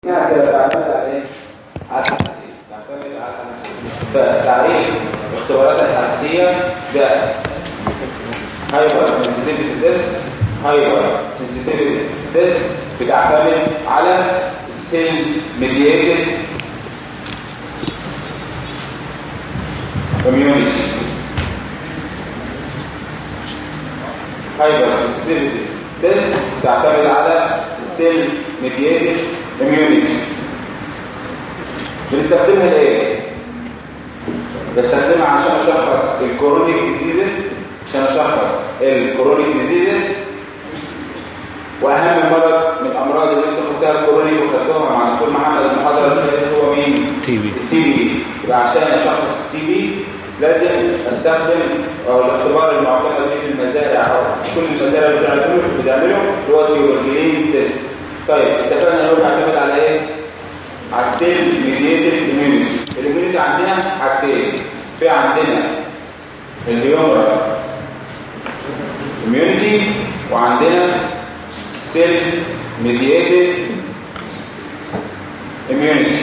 تعتمد على ايه؟ على الحساسيه تعتمد على الحساسيه فتعريف اختبارات الحساسيه ده هايبر سنسيتيفيتي تيست هايبر سنسيتيفيتي تيست بتعتمد على السيل ميدييتد community هايبر سنسيتيفيتي تيست تعتمد على السيل ميدييتد اميونيتي بنستخدمها لايه بستخدمها عشان اشخص الكورونيك ديزيزز عشان اشخص الكورونيك ديزيزز واهم مرض من الامراض اللي انت خدتها الكورونيك وخدتوها مع الدكتور محمد المحاضره اللي فاتت هو مين تي بي التي بي يبقى عشان اشخص التي بي لازم استخدم أو الاختبار المعتمد به في المزارع او كل المزارع بتعمله بتعمله اللي هو التيوبركلين تيست طيب اتفقنا ان هو بيعتمد على ايه على السيل ميدييتد اميونيتي الاميونيتي عندنا حاجتين في عندنا الهيومرال اميونيتي وعندنا سيل ميدييتد اميونيتي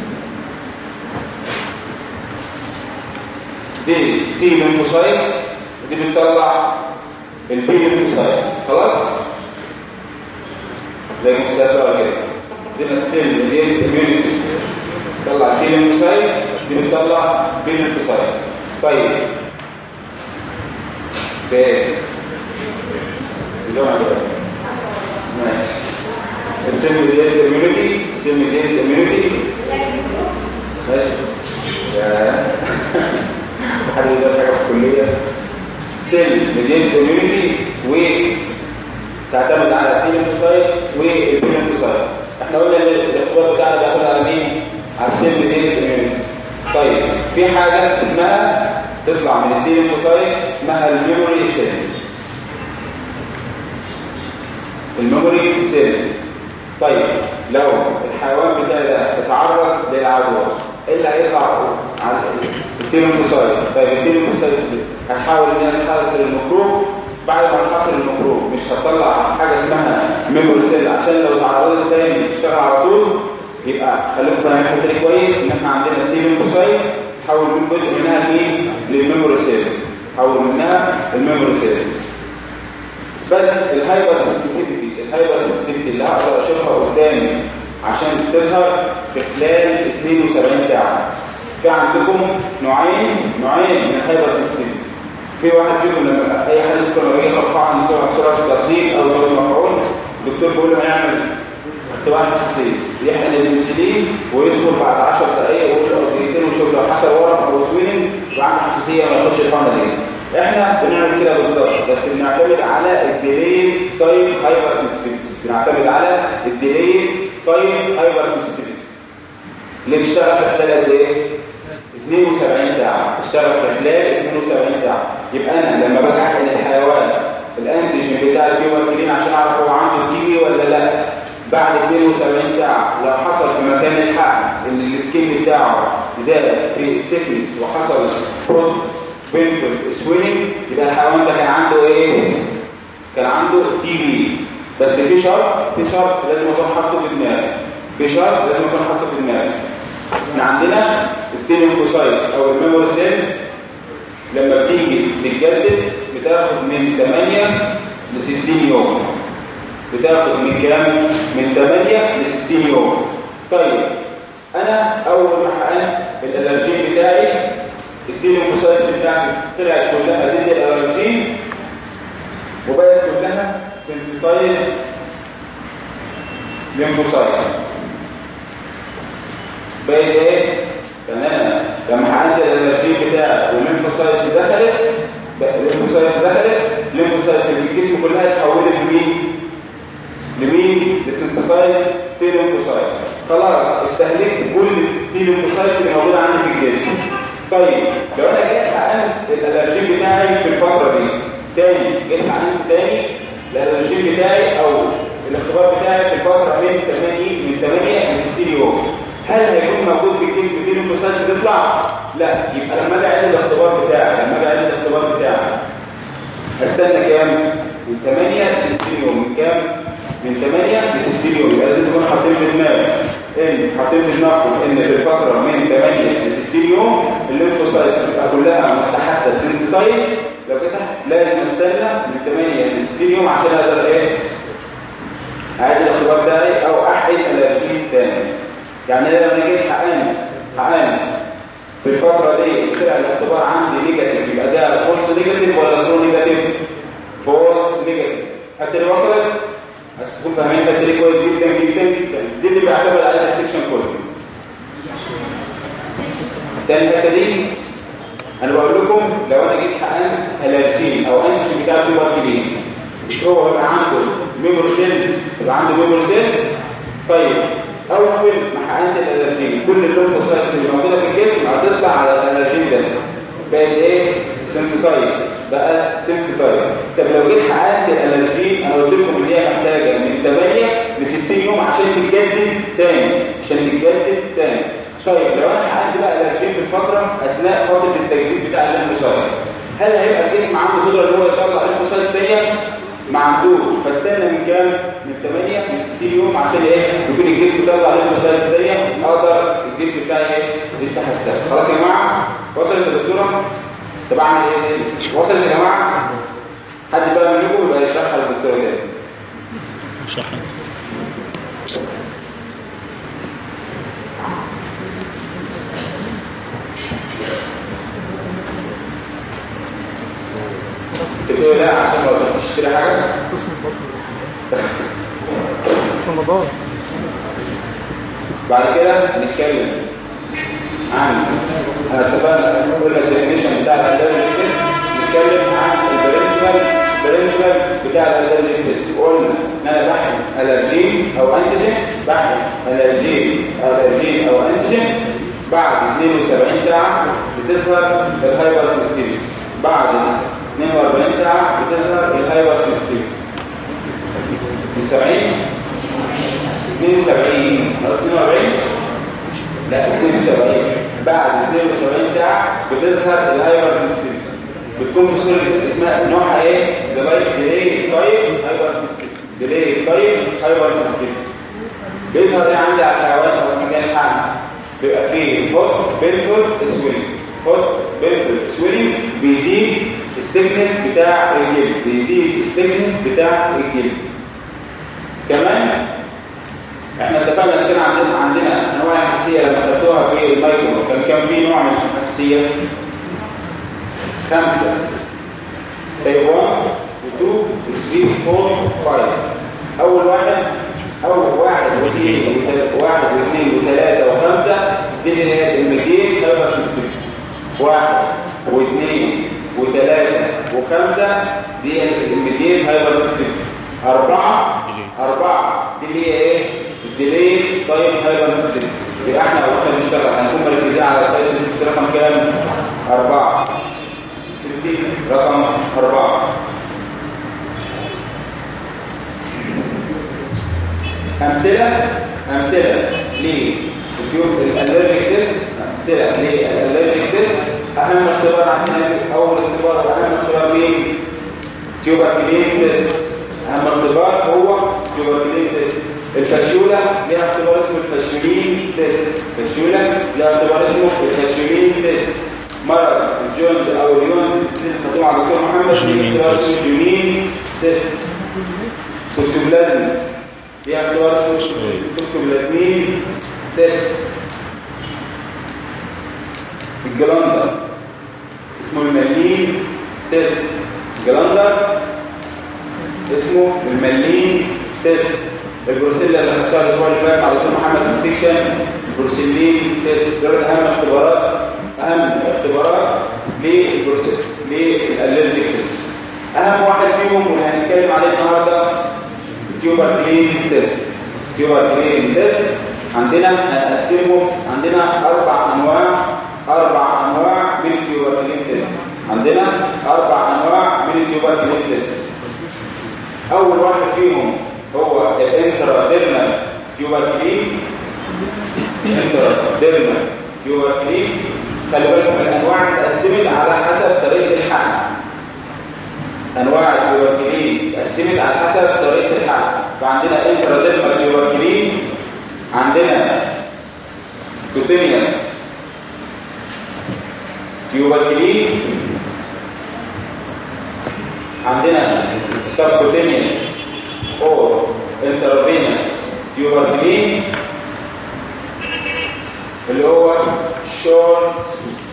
دي تي ليمفوسايتس دي بتطلع البي ليمفوسايتس خلاص زي المستقبل كده دي السيل ميديتد اميونيتي بتطلع تي ليمفوسايتس دي بتطلع بي ليمفوسايتس طيب في الجامعه دلوقتي ماشي السيل ميديتد اميونيتي السيل ميديتد اميونيتي ماشي يا حد يدرس حاجه في الكليه سيل ميديتد اميونيتي وتعتمد على التي ليمفوسايتس والبيليمفوسايتس احنا قلنا ان الاختبار بتاعنا بيعتمد على مين على السيل ميديتد اميونيتي طيب في حاجه اسمها تطلع من التي ليمفوسايتس اسمها الميموري سيل الميموري سيل طيب لو الحيوان بتاعي ده اتعرض للعدوى ايه اللي هيطلع على التيلوفوسايتس طيب التيلوفوسايتس دي هتحاول ان هي تحاصر الميكروب بعد ما تحاصر الميكروب مش هتطلع حاجه اسمها ميموري سيل عشان لو اتعرضت تاني تشتغل على طول يبقى خليكم فاهمين الحته دي كويس ان احنا عندنا التيلوفوسايت تحول من جزء منها لمين للميموري سيلز تحول منها الميموري سيلز بس الهايبر سنسيتيفيتي الهايبر سنسيتيفيتي اللي هقدر اشوفها قدامي عشان تظهر في خلال 72 ساعه في عندكم نوعين نوعين من الهايبر سنسيتيفيتي في واحد فيكم لما اي حد فيكم لما يجي يرفع عن سرعه سرعه الترسيل او ضرب مفعول الدكتور بيقول له هيعمل اختبار حساسيه يحقن الانسولين ويصبر بعد 10 دقائق ويقول له دقيقتين ويشوف لو حصل ورم او سويننج يبقى عنده حساسيه ما ياخدش الحقنه دي احنا بنعمل كده بالظبط بس بنعتمد على الديلي تايم هايبر سنسيتيفيتي بنعتمد على الديلي تايم هايبر سنسيتيفيتي اللي بيشتغل في خلال قد ايه 72 ساعه بيشتغل في خلال 72 ساعه يبقى انا لما باجي احقن الحيوان الانتيجين بتاع التيوبركلين عشان اعرف هو عنده تي بي ولا لا بعد 72 ساعه لو حصل في مكان الحقن ان السكين بتاعه زاد في السيكنس وحصل برود بينفل سويننج يبقى الحيوان ده كان عنده ايه كان عنده تي بي بس في شرط في شرط لازم اكون حاطه في دماغي في شرط لازم اكون حاطه في دماغي احنا عندنا التيلينفوسايتس او الميموري سيلز لما بتيجي تتجدد بتاخد من 8 ل 60 يوم بتاخد من كام من 8 ل 60 يوم طيب انا اول ما حقنت الالرجين بتاعي التيلينفوسايتس بتاعتي طلعت كلها ضد الالرجين وبقت كلها سنسيتايزد ليمفوسايتس بقت ايه يعني انا لما حقنت الالرجين بتاعي والليمفوسايتس دخلت الليمفوسايتس دخلت الليمفوسايتس اللي في الجسم كلها اتحولت لمين لمين لسنسيتايزد تي ليمفوسايت خلاص استهلكت كل التي ليمفوسايتس اللي موجوده عندي في الجسم طيب لو انا جيت حقنت الالرجين بتاعي في الفتره دي تاني جيت حقنت تاني الالرجين بتاعي او الاختبار بتاعي في الفتره من 8 من 8 ل 60 يوم هل هيكون موجود في الجسم دي ليمفوسايتس تطلع لا يبقى لما اجي اعيد الاختبار بتاعي لما اجي اعيد الاختبار بتاعي استنى كام من 8 ل 60 يوم من كام من 8 ل 60 يوم يبقى لازم تكونوا حاطين في دماغك ان حاطين في دماغكم ان في الفتره من 8 ل 60 يوم الليمفوسايتس بتبقى كلها مستحثه سنسيتايز لو كده لازم استنى من 8 ل 60 يوم عشان اقدر ايه اعيد الاختبار بتاعي او احقن الارجين تاني يعني لو انا جيت حقنت حقنت في الفتره دي طلع الاختبار عندي نيجاتيف يبقى ده فولس نيجاتيف ولا ترو نيجاتيف فولس نيجاتيف الحته دي وصلت عايز تكون فاهمين الحته دي كويس جدا جدا جدا دي اللي بيعتمد عليها السكشن كله تاني الحته دي انا بقول لكم لو انا جيت حقنت الارجين او انتيجين بتاع تيوبر جديد مش هو يبقى عنده ميموري سيلز يبقى عنده ميموري سيلز طيب اول ما حقنت الالرجين كل الليمفوسايتس اللي موجوده في الجسم هتطلع على الالرجين ده بقت ايه سنسيتايز بقى سنسيتايز طب لو جيت حقنت الالرجين انا قلت لكم ان هي محتاجه من 8 ل 60 يوم عشان تتجدد تاني عشان تتجدد تاني طيب لو انا حقنت بقى الالرجين في الفتره اثناء فتره التجديد بتاع الليمفوسايتس هل هيبقى الجسم عنده قدره ان هو يطلع الليمفوسايتس دي ما عندوش فاستنى من كام من 8 ل 60 يوم عشان ايه يكون الجسم طلع الليمفوسايتس دي اقدر الجسم بتاعي ايه يستحسن خلاص يا جماعه وصلت يا دكتوره طب اعمل ايه تاني وصلت يا جماعه حد بقى منكم يبقى يشرحها للدكتوره تاني اشرحها تقول لا عشان لو تشتري حاجه قسم البطن رمضان بعد كده نتكلم عن انا اتفقنا قلنا الديفينيشن بتاع الالرجيك تيست نتكلم عن البرنسبل البرنسبل بتاع الالرجيك تيست قلنا ان انا بحقن الرجين او انتيجين بحقن الرجين او الرجين او انتيجين بعد 72 ساعه بتظهر الهايبر سيستيميز بعد 42 ساعه بتظهر الهايبر سيستيميز من 70 72 او 42 لا 72 بعد 72 ساعة بتظهر الهايبر سيستم بتكون في صورة اسمها نوعها ايه؟ ديلاي ديلي تايب هايبر سيستم ديلي تايب هايبر سيستم بيظهر ايه عندي على الحيوان او في مكان الحمل بيبقى فيه هوت بينفول سويلنج هوت بينفول سويلنج بيزيد السكنس بتاع الجلد بيزيد السكنس بتاع الجلد كمان احنا اتفقنا ان كان عندنا عندنا انواع حساسيه لما خدتوها في المايكرو كان كان في نوع من الحساسيه خمسه تايب 1 و2 و3 و4 و5 اول واحد اول واحد واثنين وثلاثة واحد واثنين وثلاثة وخمسة دي اللي هي الميديت هايبر سيستم واحد واثنين وثلاثة وخمسة دي الميديت هايبر سيستم أربعة أربعة دي اللي هي إيه؟ الديلي تايب هايبر سيستم يبقى احنا واحنا بنشتغل هنكون مركزين على التايب سيستم رقم كام؟ أربعة سيستم رقم أربعة أمثلة أمثلة للألرجيك تيست أمثلة للألرجيك تيست أهم اختبار عندنا أول اختبار وأهم اختبار مين؟ تيوبركلين تيست أهم اختبار هو تيوبركلين تيست الفاشيولا ليها اختبار اسمه الفاشيولين تيست الفاشيولا ليها اختبار اسمه الفاشيولين تيست مرض الجونز أو اليونز اللي خدوه على الدكتور محمد ليه اختبار اسمه الجونين تيست توكسوبلازم ليها اختبار اسمه توكسوبلازمين تيست الجلاندر اسمه الملين تيست الجلاندر اسمه الملين تيست البروسيلا اللي خدتها الاسبوع اللي فات مع دكتور محمد في السكشن البروسيلين تيست دول اهم اختبارات اهم اختبارات للبروسيلا للالرجيك تيست اهم واحد فيهم واللي هنتكلم عليه النهارده تيوبر كلين تيست تيوبر كلين تيست عندنا هنقسمهم عندنا اربع انواع اربع انواع من التيوبر كلين تيست عندنا اربع انواع من التيوبر كلين تيست اول واحد فيهم هو الانترا ديرمال تيوبركلين انترا ديرمال تيوبركلين خلي بالكم الانواع اتقسمت على حسب طريقه الحقن انواع التيوبركلين اتقسمت على حسب طريقه الحقن عندنا انتراديرمال تيوبركلين عندنا كوتينيوس تيوبركلين عندنا سبكوتينيوس اور انترافينوس تيوبركلين اللي هو شورت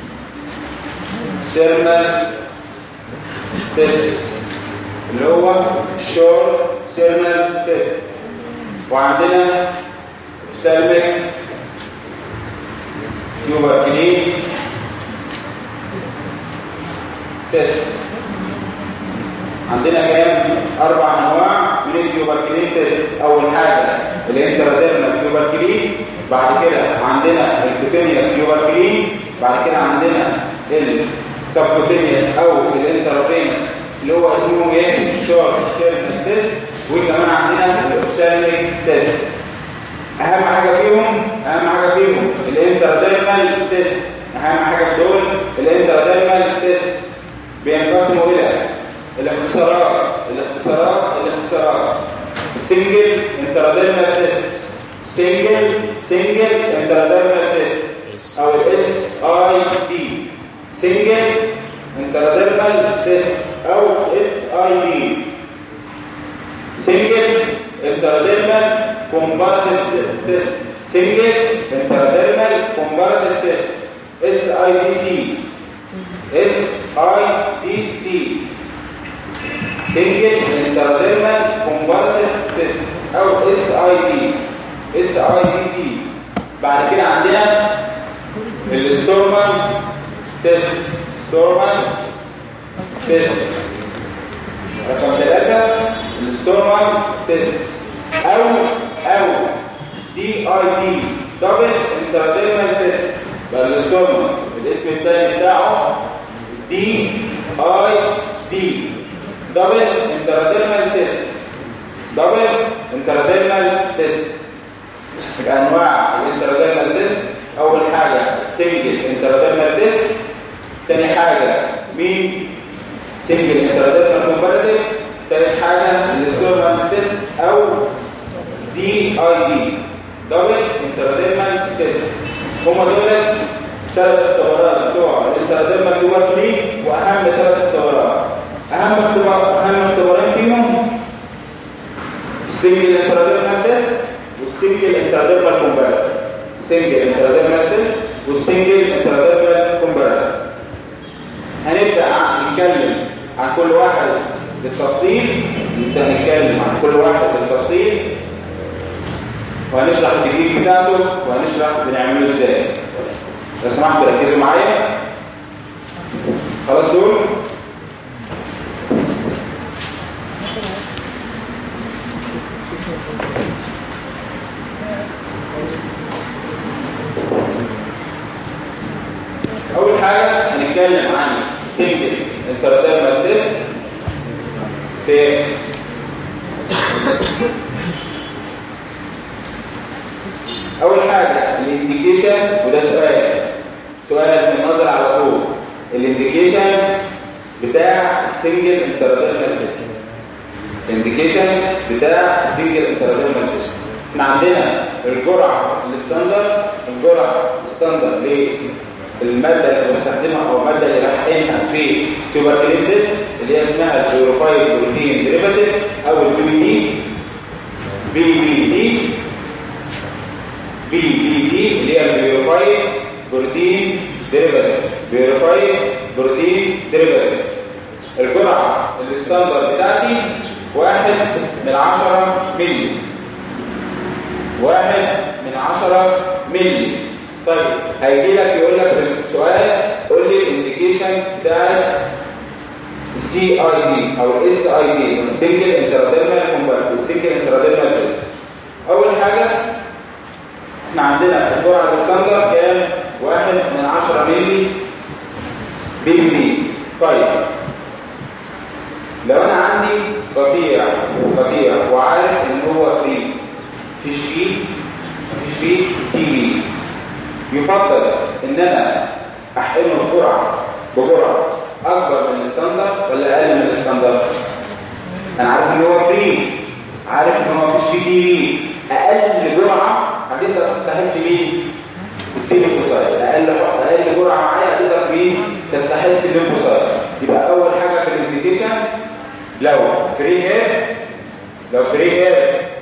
سيرمال تيست اللي هو شورت سيرمال تيست وعندنا سيرميك تيوبركلين تيست عندنا كام اربع انواع من التيوبركلين تيست اول حاجه الانتراديرمال تيوبركلين بعد كده عندنا الكوتينيوس تيوبركلين بعد كده عندنا السبكوتينيوس او الانترافينوس اللي هو اسمهم ايه الشورت سيرمال تيست وكمان عندنا الاوفساليك تيست اهم حاجه فيهم اهم حاجه فيهم الانتراديرمال تيست اهم حاجه في دول الانتراديرمال تيست بينقسموا الى الاختصارات الاختصارات الاختصارات سنجل انتراديرمال تيست سنجل سنجل انتراديرمال تيست او الاس اي دي سنجل انتراديرمال تيست او اس اي دي سنجل انتراديرمال كومباراتيف تيست سنجل انتراديرمال كومباراتيف تيست اس اي دي سي اس اي دي سي سنجل انتراديرمال كومباراتيف تيست او اس اي دي اس اي دي سي بعد كده عندنا الستورمانت تيست ستورمانت تيست رقم ثلاثة الستورمانت تيست او او دي اي دي دبل انتراديرمال تيست بقى الستورمانت الاسم الثاني بتاعه دي اي دي دبل انتراديرمال تيست دبل انتراديرمال تيست يبقى انواع الانتراديرمال تيست اول حاجه السنجل انتراديرمال تيست تاني حاجه مين سنجل انتراديرمال كومباراتيف تالت حاجه الستورمال تيست او دي اي دي دبل انتراديرمال تيست هما دولت ثلاث اختبارات بتوع الانتراديرمال تيوبركلين واهم ثلاث اختبارات اهم اختبار اهم اختبارين فيهم السنجل انتراديرمال تيست والسنجل انتراديرمال كومباراتيف سنجل انتراديرمال تيست والسنجل انتراديرمال كومباراتيف هنبدا نتكلم عن كل واحد بالتفصيل نبدا نتكلم عن كل واحد بالتفصيل وهنشرح التكنيك بتاعته وهنشرح بنعمله ازاي لو سمحتوا ركزوا معايا خلاص دول اول حاجه هنتكلم عن السنجل انتراديرمال تيست في اول حاجه الانديكيشن وده سؤال سؤال في النظر على طول الانديكيشن بتاع السنجل انتراديرمال تيست الانديكيشن بتاع السنجل انتراديرمال تيست احنا عندنا الجرعه الستاندر الجرعه ستاندر للماده اللي بستخدمها او الماده اللي بحقنها في تيوبركلين تيست اللي هي اسمها البيوروفايد بروتين ديريفاتيف او البي بي دي بي بي دي بي بي دي اللي هي البيوروفايد بروتين ديريفاتيف بيوروفايد بروتين ديريفاتيف الجرعه الستاندر بتاعتي واحد من عشرة ملي واحد من عشرة ملي طيب هيجي لك يقول لك في السؤال قول لي الانديكيشن بتاعت السي اي دي او الاس اي دي السنجل انتراديرمال كومبارت السنجل انتراديرمال تيست اول حاجه احنا عندنا الجرعه الستاندر كام واحد من عشرة ملي بي بي دي طيب لو انا عندي قطيع قطيع وعارف ان هو فري فيش فيه مفيش فيه تي بي يفضل ان انا احقنه بجرعه بجرعه اكبر من الستاندر ولا اقل من الستاندر انا عارف ان هو فري عارف ان هو مفيش فيه تي بي اقل جرعه هتقدر تستحس مين التيليفوسايت اقل اقل جرعه معايا هتقدر مين تستحس الليمفوسايت يبقى اول حاجه في الانديكيشن لو فري هيد لو فري هيد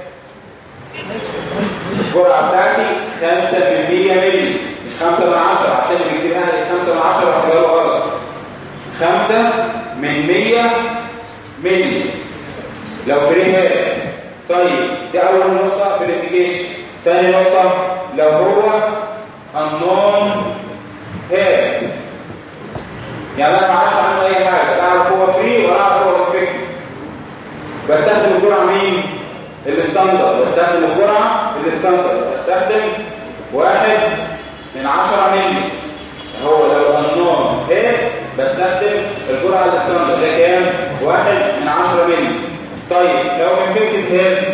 الجرعه بتاعتي 5% مللي مش 5 من 10 عشان اللي بيكتبها لي 5 من 10 بحسبها له غلط 5 من 100 مللي لو فري هيد طيب دي اول نقطه في الانديكيشن ثاني نقطه لو هو unknown head يعني انا ما اعرفش عنه اي حاجه لا اعرف هو فري ولا اعرف هو انفكتد بستخدم الجرعه مين الستاندرد بستخدم الجرعه الستاندرد بستخدم واحد من 10 مللي هو لو unknown head بستخدم الجرعه الستاندرد ده كام واحد من 10 مللي طيب لو انفكتد هيد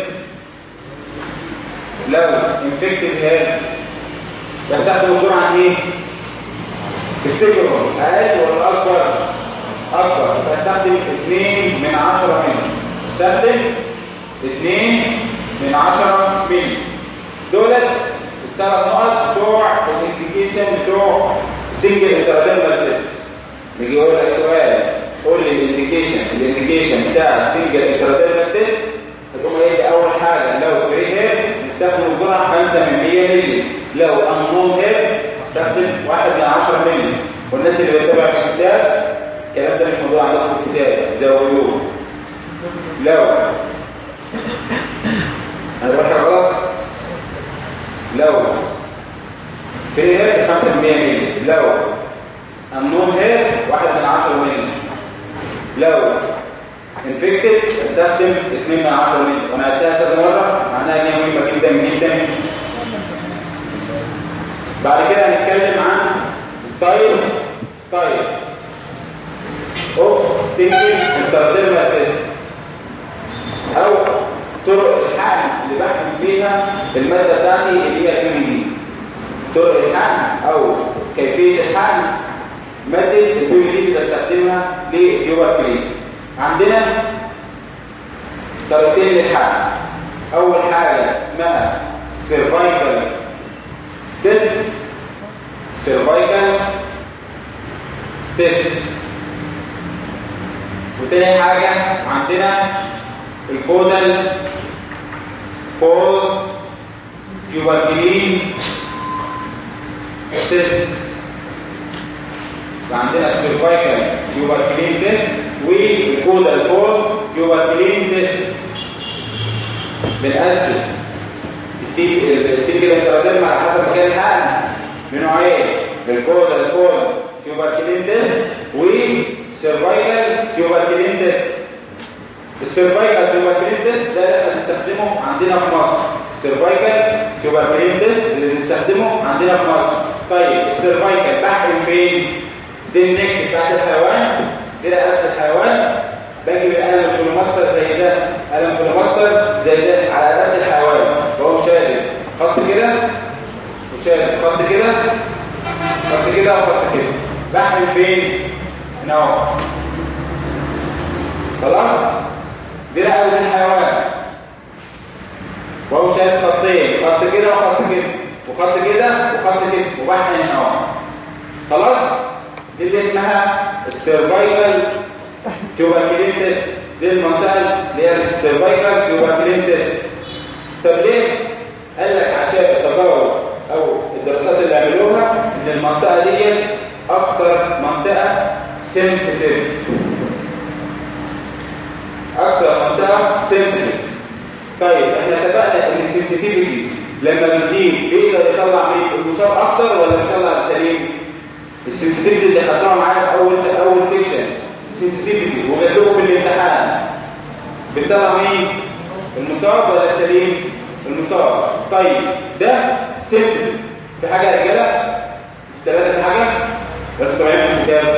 لو انفكتد هيد بستخدم الجرعه ايه تفتكروا اقل ولا اكبر اكبر بستخدم 2 من 10 مللي استخدم 2 من 10 مللي دولت الثلاث نقط بتوع الانديكيشن بتوع سنجل انتراديرمال تيست بيجي يقول لك سؤال قول لي الانديكيشن الانديكيشن بتاع السنجل انتراديرمال تيست هتقوم قايل لي اول حاجه لو فري هير نستخدم الجرعه 5 من 100 مللي لو انون هير نستخدم 1 من 10 مللي والناس اللي بتتابع في الكتاب الكلام ده مش موجود عندكم في الكتاب زودوه لو انا بقول حاجه غلط لو فري هير 5 من 100 مللي لو انون هير 1 من 10 مللي لو انفكتد استخدم 2 من 10 مللي وانا قلتها كذا مره معناها ان هي مهمه جدا جدا بعد كده هنتكلم عن تايبس تايبس اوف سنجل انتراديرمال تيست او طرق الحقن اللي بحقن فيها الماده بتاعتي اللي هي البي دي طرق الحقن او كيفيه الحقن ماده البي دي اللي بستخدمها للجوبر كلين عندنا طريقتين للحقن اول حاجه اسمها سيرفايكال تيست سيرفايكال تيست وتاني حاجه عندنا الكودال فولد تيوبركلين تيست عندنا السيرفايكال تيوبركلين تيست والكودال فولد تيوبركلين تيست بنقسم السنجل انتراديرم على حسب مكان الحقن بنوعين الكودال فولد تيوبركلين تيست والسيرفايكال تيوبركلين تيست السيرفايكال تيوبركلين تيست ده اللي احنا بنستخدمه عندنا في مصر السيرفايكال تيوبركلين تيست اللي بنستخدمه عندنا في مصر طيب السيرفايكال بحقن فين دي النك بتاعت الحيوان دي رقبه الحيوان باجي بالقلم في الماستر زي ده قلم في الماستر زي ده على رقبه الحيوان بقوم شادد خط كده وشادد خط كده خط كده وخط كده بحقن فين هنا اهو خلاص دي رقبه الحيوان وهو شايل خطين خط كده وخط كده وخط كده وخط كده وبحقن هنا اهو خلاص دي اللي اسمها السيرفايكال تيوبركلين تيست دي المنطقه اللي هي السيرفايكال تيوبركلين تيست طب ليه قال لك عشان التجارب او الدراسات اللي عملوها ان المنطقه ديت اكتر منطقه سنسيتيف اكتر منطقه سنسيتيف طيب احنا اتفقنا ان السنسيتيفيتي لما بتزيد بيقدر يطلع مين المصاب اكتر ولا بيطلع السليم السنسيتيفيتي اللي خدناها معايا في اول اول سيكشن السنسيتيفيتي وجات لكم في الامتحان بتطلع مين المصاب ولا السليم المصاب طيب ده سنسيتيف في حاجه يا رجاله الثلاثه في حاجه ولا في في الكتاب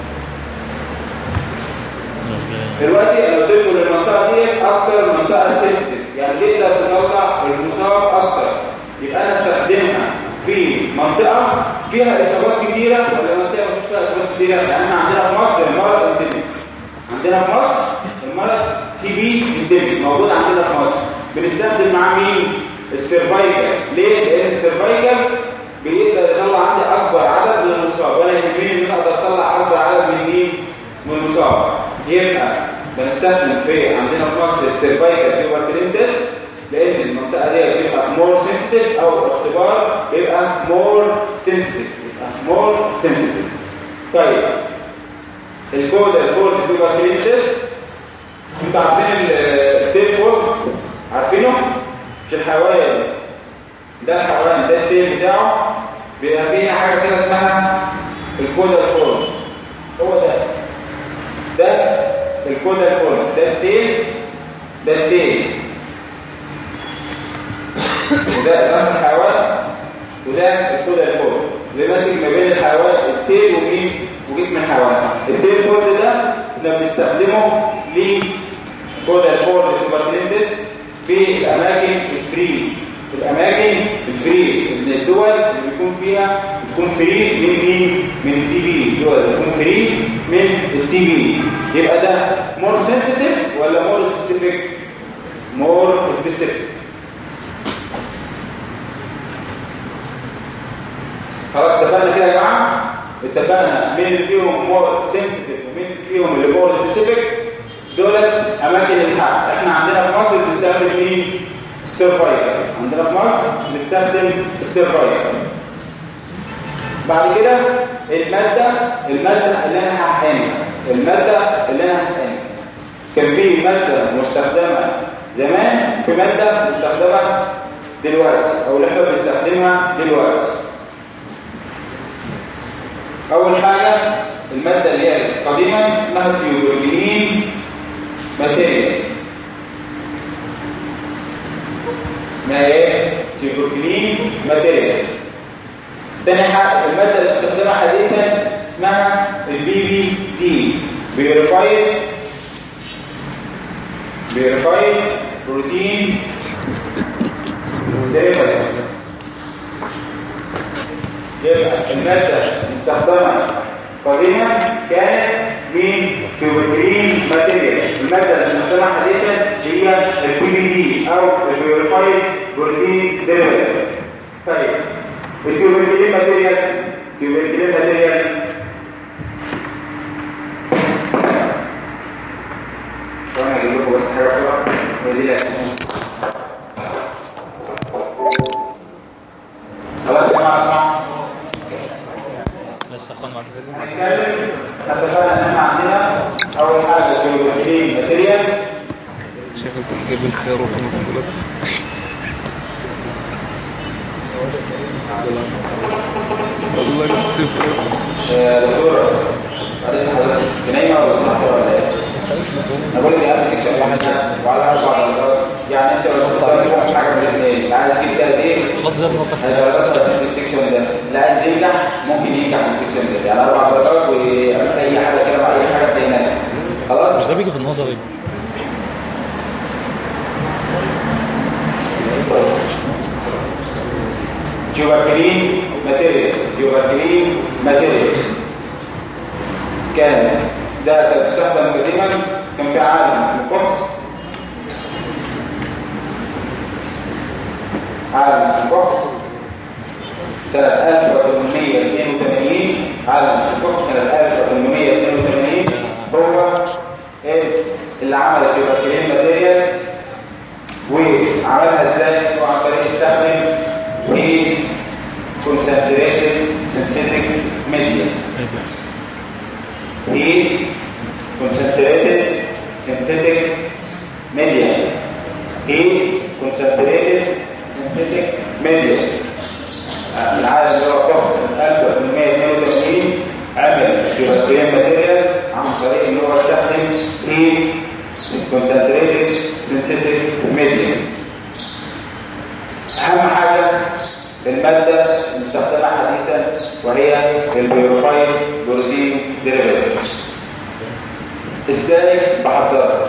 دلوقتي انا قلت لكم المنطقه دي اكتر منطقه سنسيتيف يعني تقدر تطلع المصاب اكتر يبقى انا استخدمها في منطقه فيها اصابات كتيره ولا منطقه ما فيش فيها اصابات كتيره يعني احنا عندنا في مصر المرض انديميك عندنا في مصر المرض تي بي الدبل موجود عندنا في مصر بنستخدم مع مين السيرفايكال ليه لان السيرفايكال بيقدر يطلع عندي اكبر عدد من المصاب وانا يهمني ان انا اقدر اطلع اكبر عدد من مين من المصاب يبقى بنستخدم في عندنا في مصر السيرفايكال تيوبركلين تيست لان المنطقه دي بتبقى مور سنسيتيف او اختبار بيبقى مور سنسيتيف مور سنسيتيف طيب الكود الفولد تيوبركلين تيست انتوا عارفين التيل فولد عارفينه مش الحيوان ده الحيوان ده التيل بتاعه بيبقى فيه حاجه كده اسمها الكودال فولد هو ده ده الكودال فولد ده التيل ده التيل وده ده الحيوان وده الكودال فولد اللي ماسك ما بين الحيوان التيل ومين وجسم الحيوان التيل فولد ده احنا بنستخدمه لكودال فولد تيوبركلين تيست في الاماكن الفري الاماكن الفري من الدول اللي بيكون فيها بتكون فري من مين من التي بي الدول اللي بتكون فري من التي بي يبقى ده مور سنسيتيف ولا مور سبيسيفيك مور سبيسيفيك خلاص اتفقنا كده يا جماعه اتفقنا مين اللي فيهم مور سنسيتيف ومين فيهم اللي مور سبيسيفيك دولت اماكن الحق احنا عندنا في مصر بنستخدم مين السيرفايكل عندنا في مصر بنستخدم السيرفايكل بعد كده الماده الماده اللي انا هحقنها الماده اللي انا هحقنها كان في ماده مستخدمه زمان في ماده مستخدمه دلوقتي او اللي احنا بنستخدمها دلوقتي اول حاجه الماده اللي هي قديما اسمها تيوبرجلين ماتيريال اسمها ايه تيوبرجلين ماتيريال تاني حاجه الماده اللي بنستخدمها حديثا اسمها البي بي دي بيوريفايد بيوريفايد بروتين ديريفاتيف يبقى الماده المستخدمه قديما كانت من تيوبرجلين ماتيريال الماده اللي بنستخدمها حديثا هي البي بي دي او البيوريفايد بروتين ديريفاتيف طيب التيوبرجلين ماتيريال التيوبرجلين ماتيريال وانا هجيب لكم بس حاجه بسرعه ودي لك خلاص يا جماعه اسمعوا لسه اخوان معاك هنتكلم اتفقنا ان احنا عندنا اول حاجه التيوبرجلين ماتيريال شايف انت جايب الخيار وطماطم دلوقتي والله كنت في يا دكتور بعدين حضرتك نايمه ولا صاحيه ولا ايه؟ انا بقول لك قبل سكشن واحد وعلى اربع درجات يعني انت لو كنت مش حاجه من الاثنين اللي عايز يجيب ثلاث ايه؟ خلاص ده نقطة هيدرجات في السكشن ده اللي عايز ينجح ممكن ينجح في السكشن ده يعني اربع درجات واي حاجه كده مع اي حاجه تلاقي ناجح مش خلاص؟ ده بيجي في النظري جوبركلين ماتيريال جوبركلين ماتيريال كان ده كان بيستخدم قديما كان في عالم اسمه كوكس عالم اسمه كوكس سنة 1882 عالم اسمه كوكس سنة 1882 هو اللي عمل الجوبركلين ماتيريال وعملها ازاي؟ هو عن طريق يستخدم heat concentrated synthetic media heat concentrated synthetic media heat concentrated synthetic media العالم اللي هو كوكس 1882 عمل جيوبركلين ماتيريال عن طريق ان هو استخدم heat concentrated synthetic media اهم حاجه في الماده المستخدمه حديثا وهي البيوروفايل بروتين ديريفاتيف ازاي بحضرها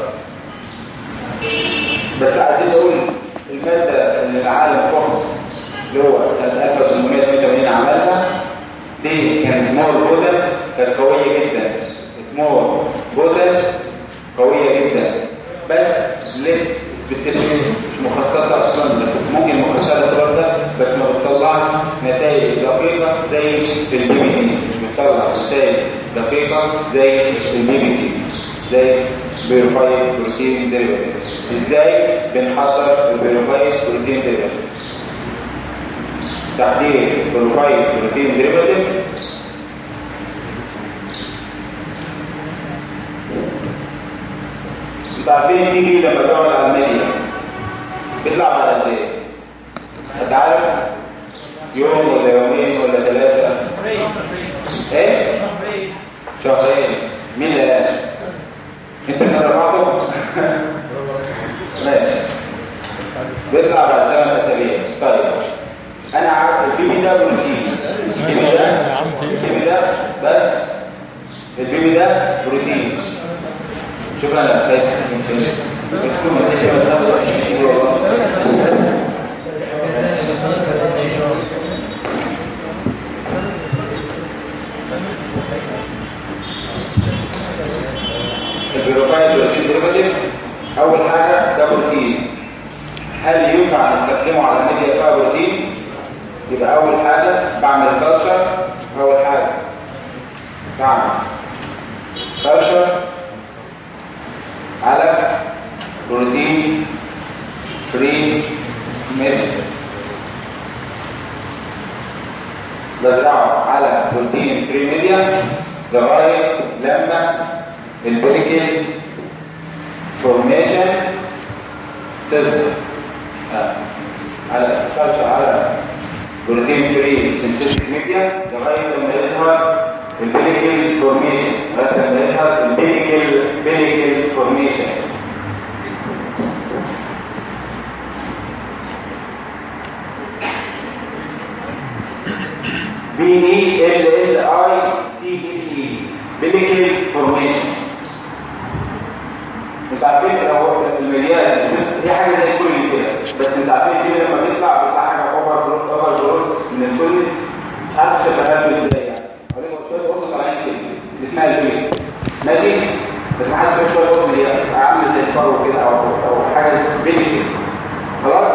بس عايزين نقول الماده اللي العالم كورس اللي هو سنه 1882 عملها دي كانت مور بوتنت كانت قويه جدا مور بوتنت قويه جدا بس نتائج دقيقة زي البي بي تي مش بتطلع نتائج دقيقة زي البي بي تي زي بيرفايد بروتين ديريفاتيف ازاي بنحضر البيرفايد بروتين ديريفاتيف تحضير بيرفايد بروتين ديريفاتيف انتوا عارفين التي في لما بيقعد على الميديا بيطلع بعد قد ايه؟ انت عارف يوم ولا يومين ولا ثلاثة ايه؟ شهرين مين اللي قال؟ انت اللي رفعته؟ ماشي بيطلع بعد ثمان اسابيع طيب انا عارف البيبي ده بروتين البيبي ده البيبي ده بس البيبي ده بروتين شكرا يا استاذ بس كل ما تشرب ما تخافش مفيش كتير والله الفيروفايد بروتين ديريفاتيف اول حاجه ده بروتين هل ينفع نستخدمه على ميديا فيها بروتين يبقى اول حاجه بعمل كلتشر اول حاجه بعمل كلتشر على بروتين فري ميديا بزرعه على بروتين فري ميديا لغايه لما البوليكيل فورميشن تظهر آه. على كلتشر على بروتين فري سنسيتيك ميديا لغايه لما يظهر البيليكل فورميشن لغايه لما يظهر البيليكل بيليكل فورميشن بي اي ال ال اي سي بي اي بيليكل فورميشن انتوا عارفين هو المليان هي حاجه زي الكل كده بس انتوا عارفين التيم لما بيطلع بيطلع حاجه اوفر اوفر جروس من الكل مش عارف شبهها له ازاي يعني اوريكم شويه قطن طالعين كده دي اسمها البيل ماشي بس ما حدش يقول شويه قطن هي عامله زي الفرو كده او او حاجه بيبي كده خلاص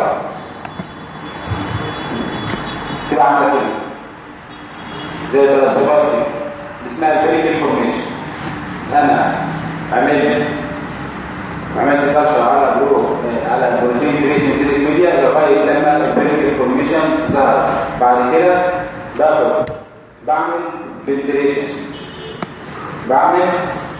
تبقى عامله كده زي الترسبات كده اسمها البيليكال فورميشن انا عملت عملت كلشر على برو على بروتين فري سنسيتيك ميديا لغايه لما البيليكال فورميشن ظهر بعد كده باخد بعمل فلتريشن بعمل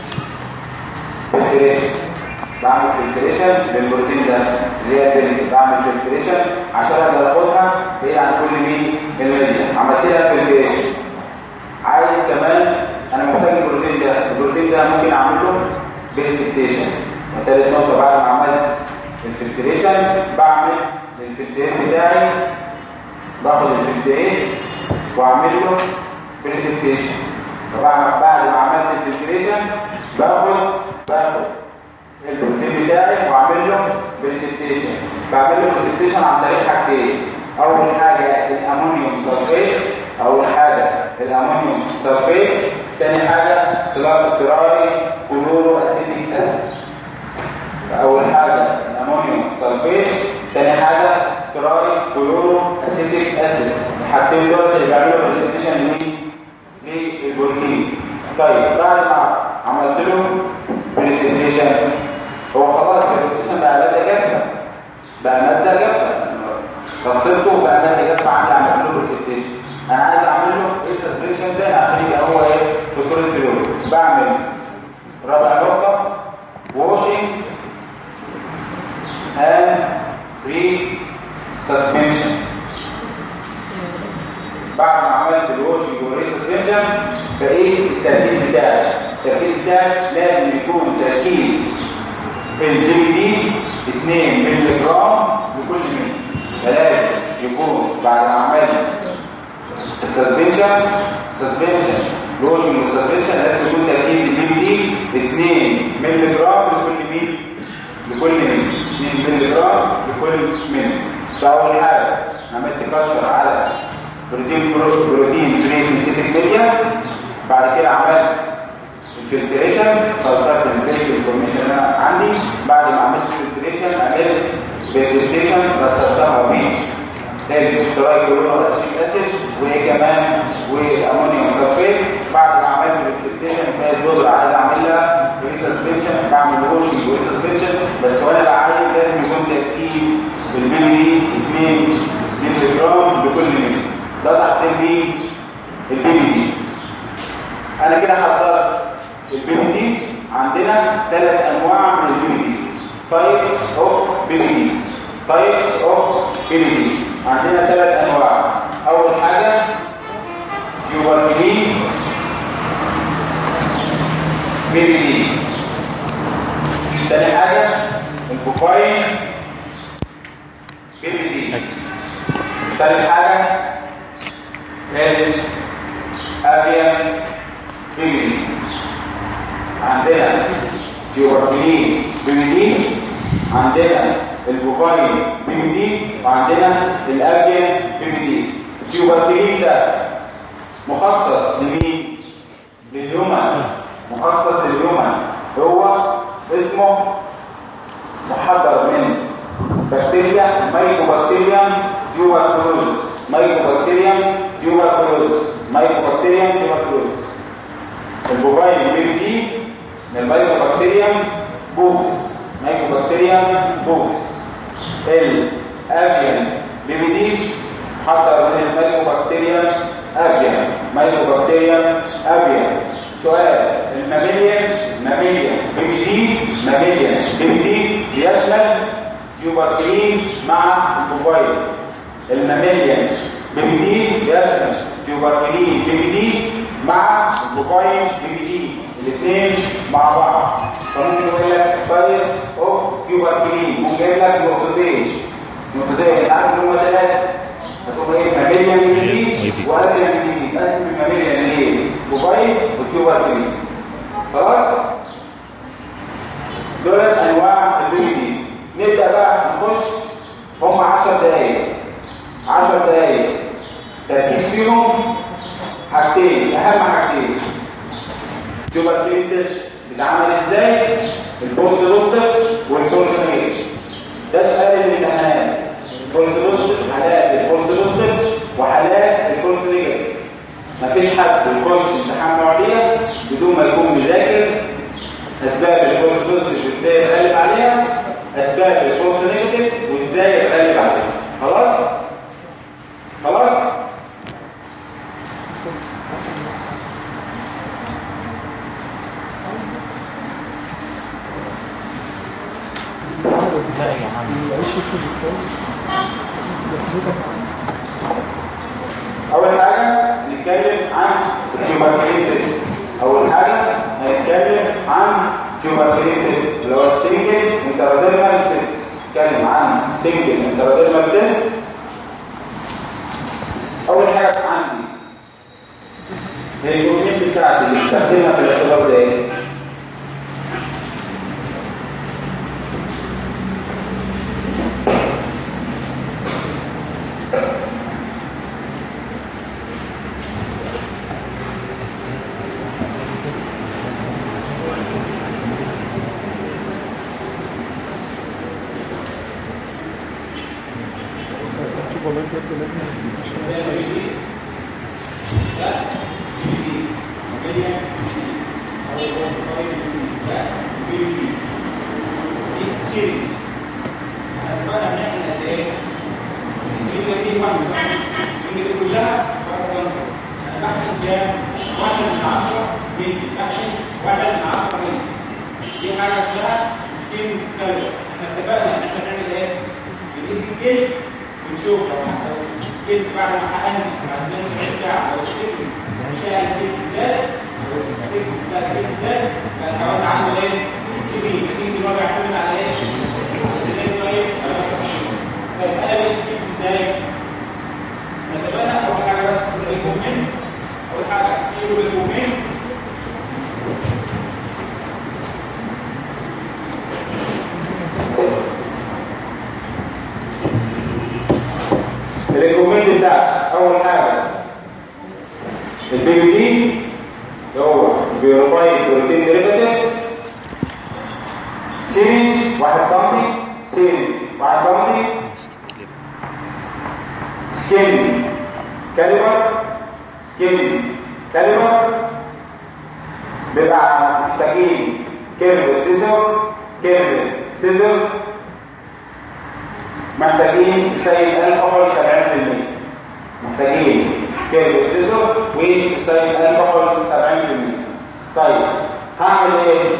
فلتريشن بعمل فلتريشن للبروتين ده اللي هي البيليكال بعمل فلتريشن عشان اقدر اخدها بعيد عن كل مين الميديا عملت لها فلتريشن عايز كمان انا محتاج البروتين ده البروتين ده ممكن اعمل له بريسبتيشن وثالث نقطه بعد ما عملت الفلتريشن بعمل الفلتريت بتاعي باخد الفلتريت واعمل له بريسبتيشن طبعا بعد ما عملت الفلتريشن باخد باخد البروتين بتاعي واعمل له بريسبتيشن بعمل له بريسبتيشن عن طريق حاجتين اول حاجه الامونيوم سلفيت اول حاجه الامونيوم سلفيت ثاني حاجه تراري كلورو اسيتيك اسيد اول حاجه الامونيوم سلفيت ثاني حاجه تراري كلورو اسيتيك اسيد الحاجتين دول اللي بيعملوا بريسبتيشن لمين للبروتين طيب بعد ما عملت له بريسبتيشن هو خلاص بريسبتيشن بقى ماده جافه بقى ماده جافه فصلته بقى ماده جافه عندي عملت له بريسبتيشن انا عايز اعمل له ايه سسبنشن تاني عشان يبقى هو ايه في صوره فلويد بعمل رابع نقطه واشنج and re-suspension بعد ما عملت الواشنج والري-suspension بقيس التركيز بتاعي التركيز بتاعي لازم يكون تركيز الجي بي دي 2 مللي جرام لكل ملي فلازم يكون بعد ما عملت السسبنشن سسبنشن الواشنج والسسبنشن لازم يكون تركيز الجي بي دي 2 مللي جرام لكل ملي لكل ملي 2 مللي جرام لكل ملي فاول حاجه عملت كلتشر على بروتين فرو بروتين فري سنسيتيك ميديا بعد كده عملت الفلتريشن فلترت البيليك انفورميشن اللي انا عندي بعد ما عملت الفلتريشن عملت بريسبتيشن رصدتها بين الترايكلورو اسيتيك اسيد ده تحضير مين البي بي دي انا كده حضرت البي بي دي عندنا ثلاث انواع من البي بي دي تايبس اوف بي بي دي تايبس اوف بي بي دي عندنا ثلاث انواع اول حاجه يوبرميلين بي بي دي تاني حاجه البوفاين بي بي دي اكس ثالث حاجه الافيان بي بي دي عندنا جيوبرميلين بي بي دي عندنا البوفاين بي بي دي وعندنا الافيان بي بي دي الجيوبرميلين ده مخصص لمين للهيومن مخصص للهيومن هو اسمه محضر من بكتيريا مايكوبكتيريم تيوبركلوزس مايكوبكتيريم تيوبركلوزس مايكوبكتيريم تيوبركلوزس البوفاين بي بي دي من المايكوبكتيريم بوفيس مايكوبكتيريم بوفيس الافيان بي بي دي محضر من المايكوبكتيريم افيان مايكوبكتيريم افيان سؤال الماميليان ماميليان بي بي دي ماميليان بي بي دي بيشمل تيوبركلين مع البوفايل الماميليان بي بي دي بيشمل تيوبركلين بي بي دي مع البوفايل بي بي دي الاثنين مع بعض فممكن يقول لك تايبس اوف تيوبركلين ممكن يجيب لك نقطتين نقطتين انت عارف ان هم ثلاثه هتقول ايه ماميليان بي بي دي وافيان بي بي دي تقسم الماميليان لايه بوفايل وتيوبركلين خلاص دولت انواع البي بي دي نبدا بقى نخش هم 10 دقايق 10 دقايق تركيز فيهم حاجتين اهم حاجتين تيوبركلين تيست بيتعمل ازاي الفولس بوزيتيف والفولس نيجاتيف ده سؤال الامتحانات الفولس بوزيتيف حالات الفولس بوزيتيف وحالات الفولس نيجاتيف مفيش حد يخش امتحان معديه بدون ما يكون مذاكر اسباب الفولس بوزيتيف ازاي يتغلب عليها اسباب الفولس نيجاتيف وازاي يتغلب عليها خلاص خلاص لا يا عم اول حاجه نتكلم عن التيوبركلين تيست اول حاجه هنتكلم عن تيوبركلين تيست اللي هو السنجل انتراديرمال تيست نتكلم عن السنجل انتراديرمال تيست اول حاجه عندي هي الكوميونتي بتاعتي اللي بستخدمها في الاختبار ده ايه الريكومند بتاعتي اول حاجه البي بي دي اللي هو بيوريفايد بروتين ديريفاتيف سيرينج 1 سم سيرينج 1 سم سكين كاليبر سكين كاليبر بيبقى محتاجين كيرف سيزر كيرف سيزر محتاجين سيل الكحول 70% محتاجين كيرف سيزر وسايل الكحول 70% طيب هعمل ايه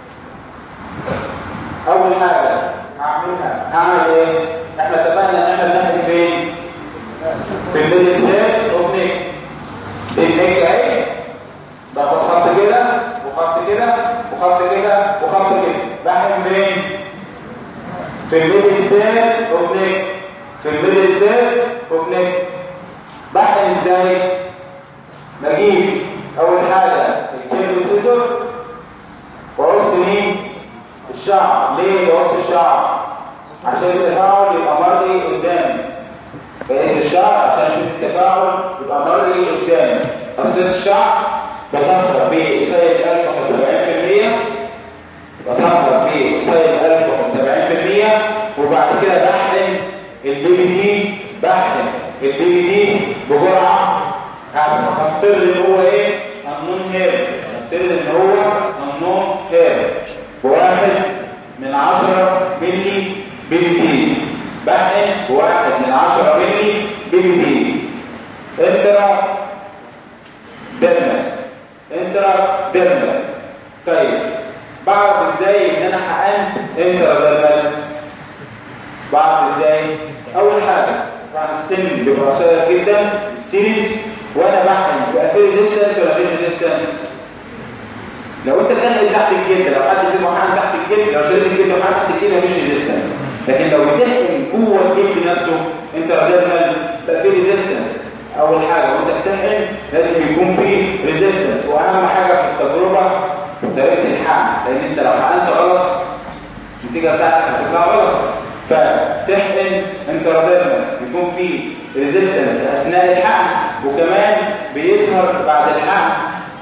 اول حاجه هعملها هعمل ايه احنا اتفقنا ان احنا بنحل فين في الميدل سيل اوف نيك دي النيك اهي باخد خط كده وخط كده وخط كده وخط كده بحل فين في الميدل سيل اوف نيك في الميدل سيل اوف نيك بحل ازاي بجيب اول حاجه الكيرف سيزر وارص مين الشعر ليه بقص الشعر عشان التفاعل يبقى مرئي قدامي بقيس الشعر عشان اشوف التفاعل يبقى مرئي قدامي قصيت الشعر بطهر بسيد الكحول 70% بطهر بسيد الكحول 70% وبعد كده بحقن البيبي دي بحقن البيبي دي بجرعه هفترض ان هو ايه امنون هير هفترض ان هو امنون هير بواحد من عشرة ملي بيبي دي بحقن بواحد من عشرة ملي بيبي دي انترا ديرما انترا ديرما طيب بعرف ازاي ان انا حقنت انترا ديرما بعرف ازاي اول حاجه طبعا السن بيبقى قصير جدا السيريج وانا بحقن بيبقى في ريزيستنس ولا مفيش ريزيستنس لو انت بتحقن تحت الجلد لو حد فيهم حقن تحت الجلد لو شريت الجلد وحقن تحت الجلد مفيش ريزيستنس لكن لو بتحقن جوه الجلد نفسه انت راديرمال بقى في ريزيستنس اول حاجه وانت بتحقن لازم يكون في ريزيستنس واهم حاجه في التجربه طريقه الحقن لان انت لو حقنت غلط النتيجه بتاعتك هتطلع غلط فتحقن انت راديرمال يكون في ريزيستنس اثناء الحقن وكمان بيظهر بعد الحقن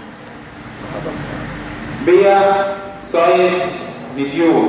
بيا سايز فيديو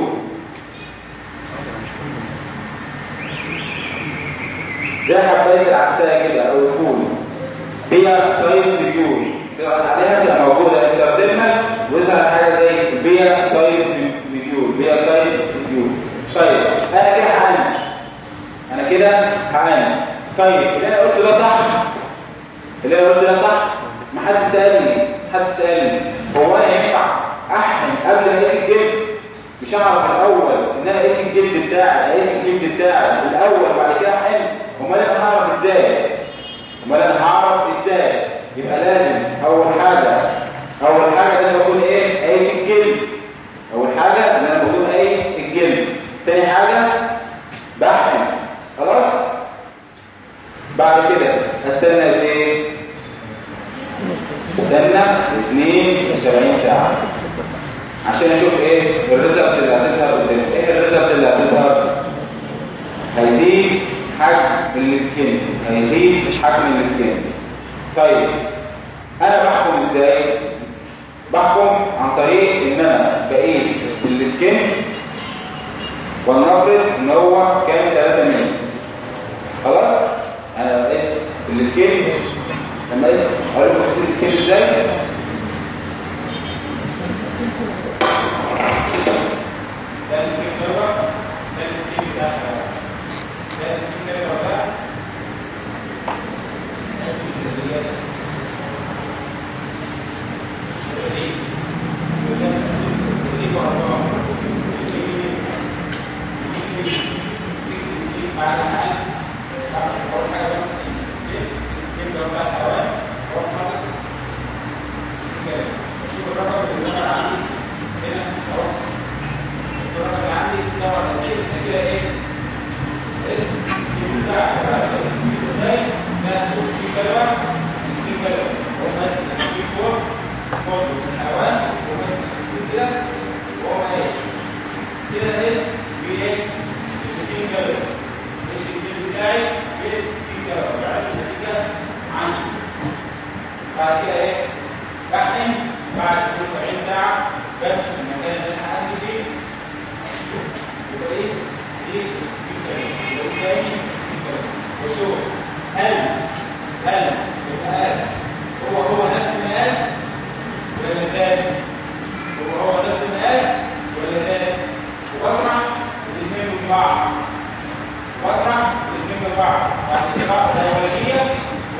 زي حبايه العدسيه كده او الفول بيا سايز فيديو تقعد عليها تبقى موجوده انترديرمال ويظهر حاجه زي بيا سايز فيديو بيا سايز فيديو طيب انا كده حقنت انا كده حقنت طيب اللي انا قلته ده صح اللي انا قلته ده صح ما حد سالني حد سالني هو انا ينفع احقن قبل ما اقيس الجلد مش هعرف الاول ان انا اقيس الجلد بتاعي اقيس الجلد بتاعي الاول وبعد كده احقن امال انا هعرف ازاي امال انا هعرف ازاي يبقى لازم اول حاجه اول حاجه ان انا بكون ايه قايس الجلد اول حاجه ان انا بكون قايس الجلد تاني حاجه بحقن خلاص بعد كده استنى قد ايه استنى 72 ساعه عشان اشوف ايه الريزلت اللي هتظهر قدامي ايه الريزلت اللي هتظهر هيزيد حجم السكين هيزيد حجم السكين طيب انا بحكم ازاي بحكم عن طريق ان انا بقيس السكين ولنفرض ان هو كام 3 مللي خلاص انا قست السكين لما قست اقول لكم قست السكين ازاي ده السكين دوت ده السكين بتاع ده السكين كده ولا بعد حال بعد اول حاجه بس يبدا بقى الحيوان هو حاطط شوف الرقم اللي ظهر عندي هنا اهو الرقم اللي عندي ظهر قد ايه كده ايه اس بتاع ازاي ده اسمي كلمه اسمي كلمه هو ماسك السكين فوق فوق الحيوان هو ماسك السكين كده وهو ماشي كده اس بايه السكين كلمه بتاعي بالسكين كلمه بعرفش النتيجه عندي بعد كده ايه بحقن بعد 72 ساعه بمسك المكان اللي انا حقنت فيه وبقيس دي السكين كلمه وبقيس تاني السكين كلمه واشوف هل هل المقاس هو هو نفس المقاس ولا زاد هو هو نفس المقاس ولا زاد واطرح الاثنين من بعض واطرح الاثنين من بعض بعد القراءه الاولانيه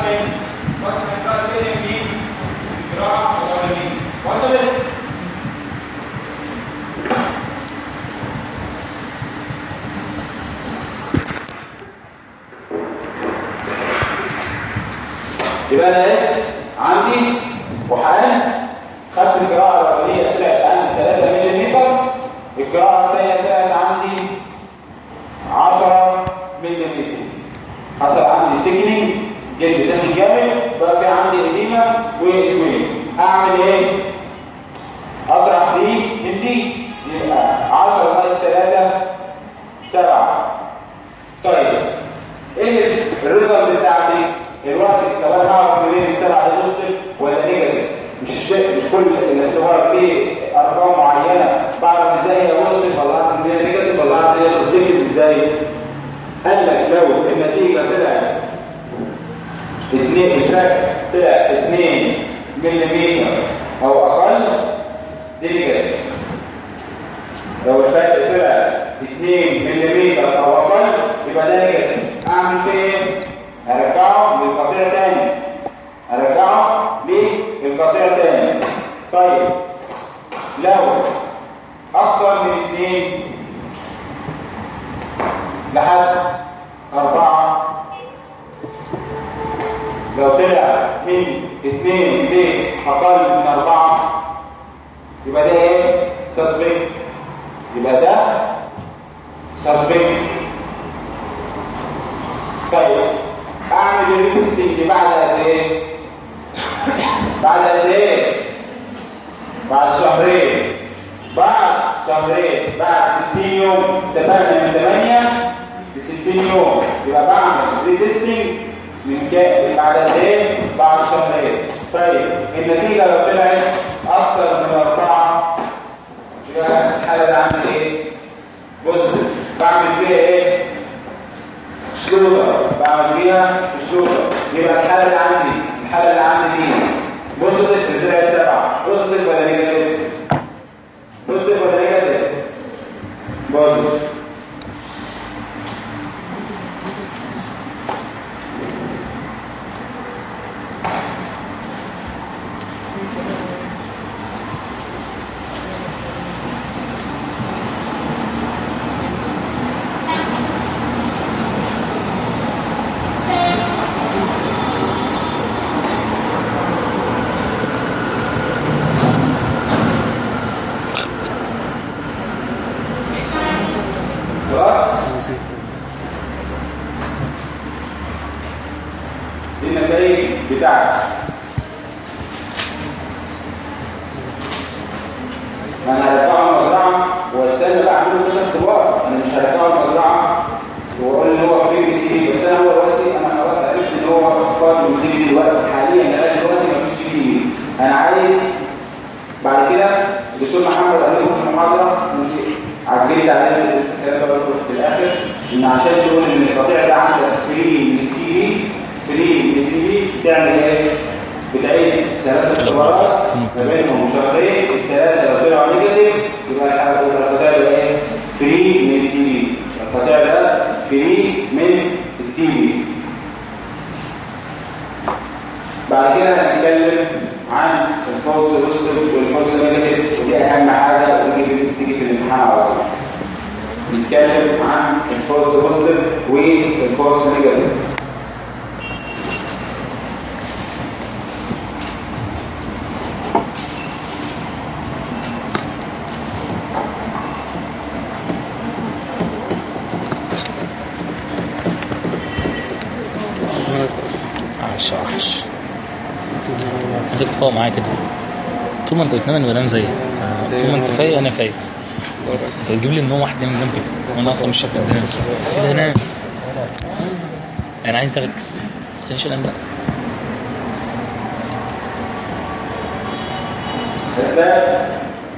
فين؟ وقت ما القراءة تقل مين؟ القراءة الأولانية وصلت؟ يبقى انا قست عندي وحقنت خدت القراءة الأولية طلعت عندي 3 ملم القراءة الثانية طلعت عندي 10 ملم حصل عندي سيكنينج جلد داخل جامد بقى في عندي اديمة واسمين اعمل ايه؟ اطرح دي من دي يبقى 10 ناقص 3 7 طيب ايه الريزلت بتاعتي؟ الوقت طب انا هعرف منين السبعه دي بوزيتيف ولا نيجاتيف مش الشيء مش كل الاختبار ليه ارقام معينه بعرف ازاي هي بوزيتيف ولا اعرف ان هي نيجاتيف ولا اعرف ان هي سسبكتد ازاي قال لك لو النتيجه طلعت 2 الفرق طلع 2 ملم او اقل دي نيجاتيف لو الفرق طلع 2 ملم او اقل يبقى ده نيجاتيف اعمل فيه ايه هرجعه للقطيع تاني هرجعه للقطيع تاني طيب لو اكتر من اتنين لحد اربعة لو طلع من اتنين لاقل من اربعة يبقى ده ايه سسبكت يبقى ده سسبكت طيب اعمل الريتستنج بعد قد ايه بعد قد ايه بعد شهرين بعد شهرين بعد 60 يوم اتفقنا من 8 ل 60 يوم يبقى بعمل ريتستنج من كام بعد قد ايه بعد شهرين طيب النتيجه لو طلعت اكتر من اربعه يبقى الحاله دي عامل ايه بوزيتيف بعمل فيها ايه سلوتر بعمل فيها سلوتر يبقى الحاله اللي عندي الحاله اللي عندي دي بوزيتيف اللي طلعت سبعه بوزيتيف ولا نيجاتيف بوزيتيف ولا نيجاتيف بوزيتيف خلاص دي النتائج بتاعتي انا هرجعه المزرعه واستنى بقى اعمله كده اختبار انا مش هرجعه المزرعه واقول ان هو فري من تي بس انا هو دلوقتي انا خلاص عرفت ان هو فاضي من تي دلوقتي حاليا لغايه دلوقتي مفيش فيه تي انا عايز بعد كده الدكتور محمد قال لي في المحاضره عجلت عليه الكلام ده برضه في الاخر ان عشان تقول ان القطيع ده عندك فري من التي في فري من التي في تعمل ايه؟ بتعيد ثلاث اختبارات ما بينهم شهرين الثلاثه لو طلعوا نيجاتيف يبقى الحاجه القطيع ده ايه؟ فري من التي في القطيع ده فري من التي في بعد كده هنتكلم عن الفولس بوزيتيف والفولس نيجاتيف ودي اهم حاجه وتيجي تيجي في الامتحان على طول نتكلم عن الفولس بوزيتيف والفولس نيجاتيف عش عش عايزك تفوق معايا كده طول ما انت بتنام انا بنام زيك طول ما انت فايق انا فايق انت بتجيب لي النوم واحد نايم جنبي وانا اصلا مش شايف قدامي كده انام انا عايز اركز ما تخلينيش انام بقى اسباب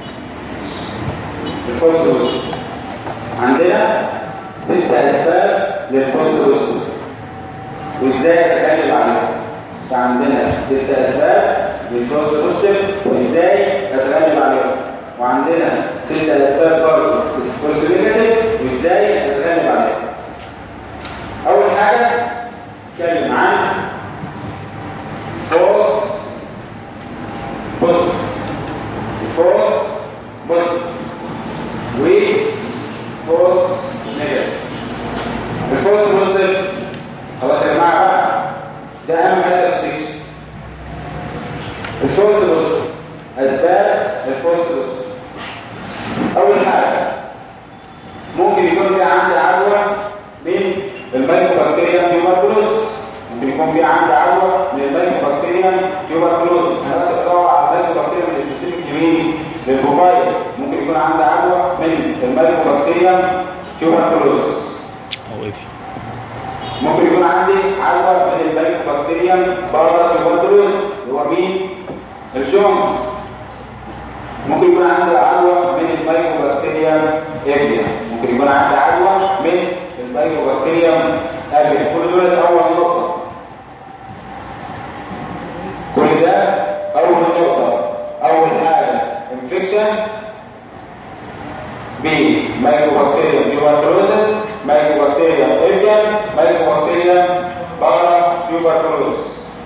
الفولس بوزيتيف عندنا ست اسباب للفولس بوزيتيف وازاي اتكلم عليها فعندنا ست اسباب للفولس بوزيتيف وازاي اتغلب عليها وعندنا ست اسباب برضه للفولس نيجاتيف وازاي اتغلب عليها اول حاجه اتكلم عن الفولس بوزيتيف اسباب الفولس بوزيتيف اول حاجه ممكن يكون في عندي عدوى من المايكوبكتيريا تيوبركلوز ممكن يكون في عندي عدوى من المايكوبكتيريا تيوبركلوز انا بس بدور على المايكوبكتيريا من سبيسيفيك لمين للبروفايل ممكن يكون عندي عدوى من المايكوبكتيريا تيوبركلوز او ايه في ممكن يكون عندي عدوى من المايكوبكتيريا بارا تيوبركلوز اللي هو مين الجونز ممكن يكون عندي عدوى من المايكوبكتيريا افيا ممكن يكون عندي عدوى من المايكوبكتيريا افيا كل دول اول نقطه كل ده اول نقطه اول حاجه انفكشن بمايكوبكتيريا تيوبركلوزس مايكوبكتيريا افيا مايكوبكتيريا بارا تيوبركلوزس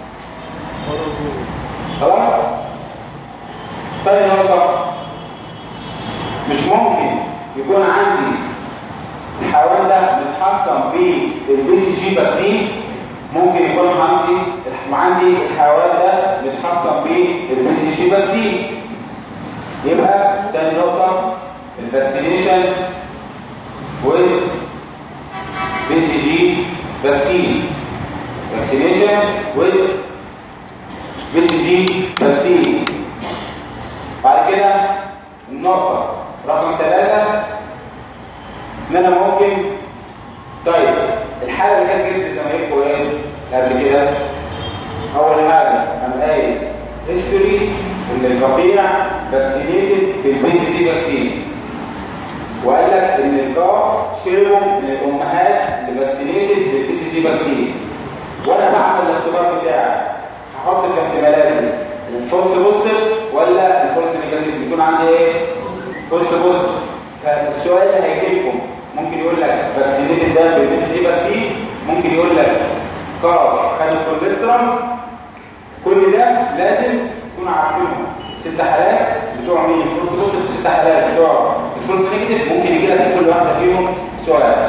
خلاص تاني نقطة مش ممكن يكون عندي الحيوان ده متحصن بالبي سي جي فاكسين ممكن يكون عندي عندي الحيوان ده متحصن بالبي سي جي فاكسين يبقى تاني نقطة الفاكسينيشن with بي سي جي فاكسين فاكسينيشن with بي سي جي فاكسين بعد كده النقطة رقم ثلاثة ان انا ممكن طيب الحالة اللي كانت جت لزمايلكم ايه قبل كده اول حاجة قام قايل هيستوري ان القطيع فاكسينيتد بالبي سي سي فاكسين وقال لك ان الكاف شربوا من الامهات اللي فاكسينيتد بالبي سي سي فاكسين وانا بعمل الاختبار بتاعي هحط في احتمالاتي الفولس بوزيتيف ولا الفولس نيجاتيف بيكون عندي ايه فولس بوزيتيف فالسؤال اللي هيجي لكم ممكن يقول لك فاكسينيتد ده بالبي سي سي فاكسين ممكن يقول لك كاف خد الكوليسترول كل ده لازم تكونوا عارفينهم الست حالات بتوع مين الفلوس بوزيتيف الست حالات بتوع الفلوس نيجاتيف ممكن يجي لك في كل واحده فيهم سؤال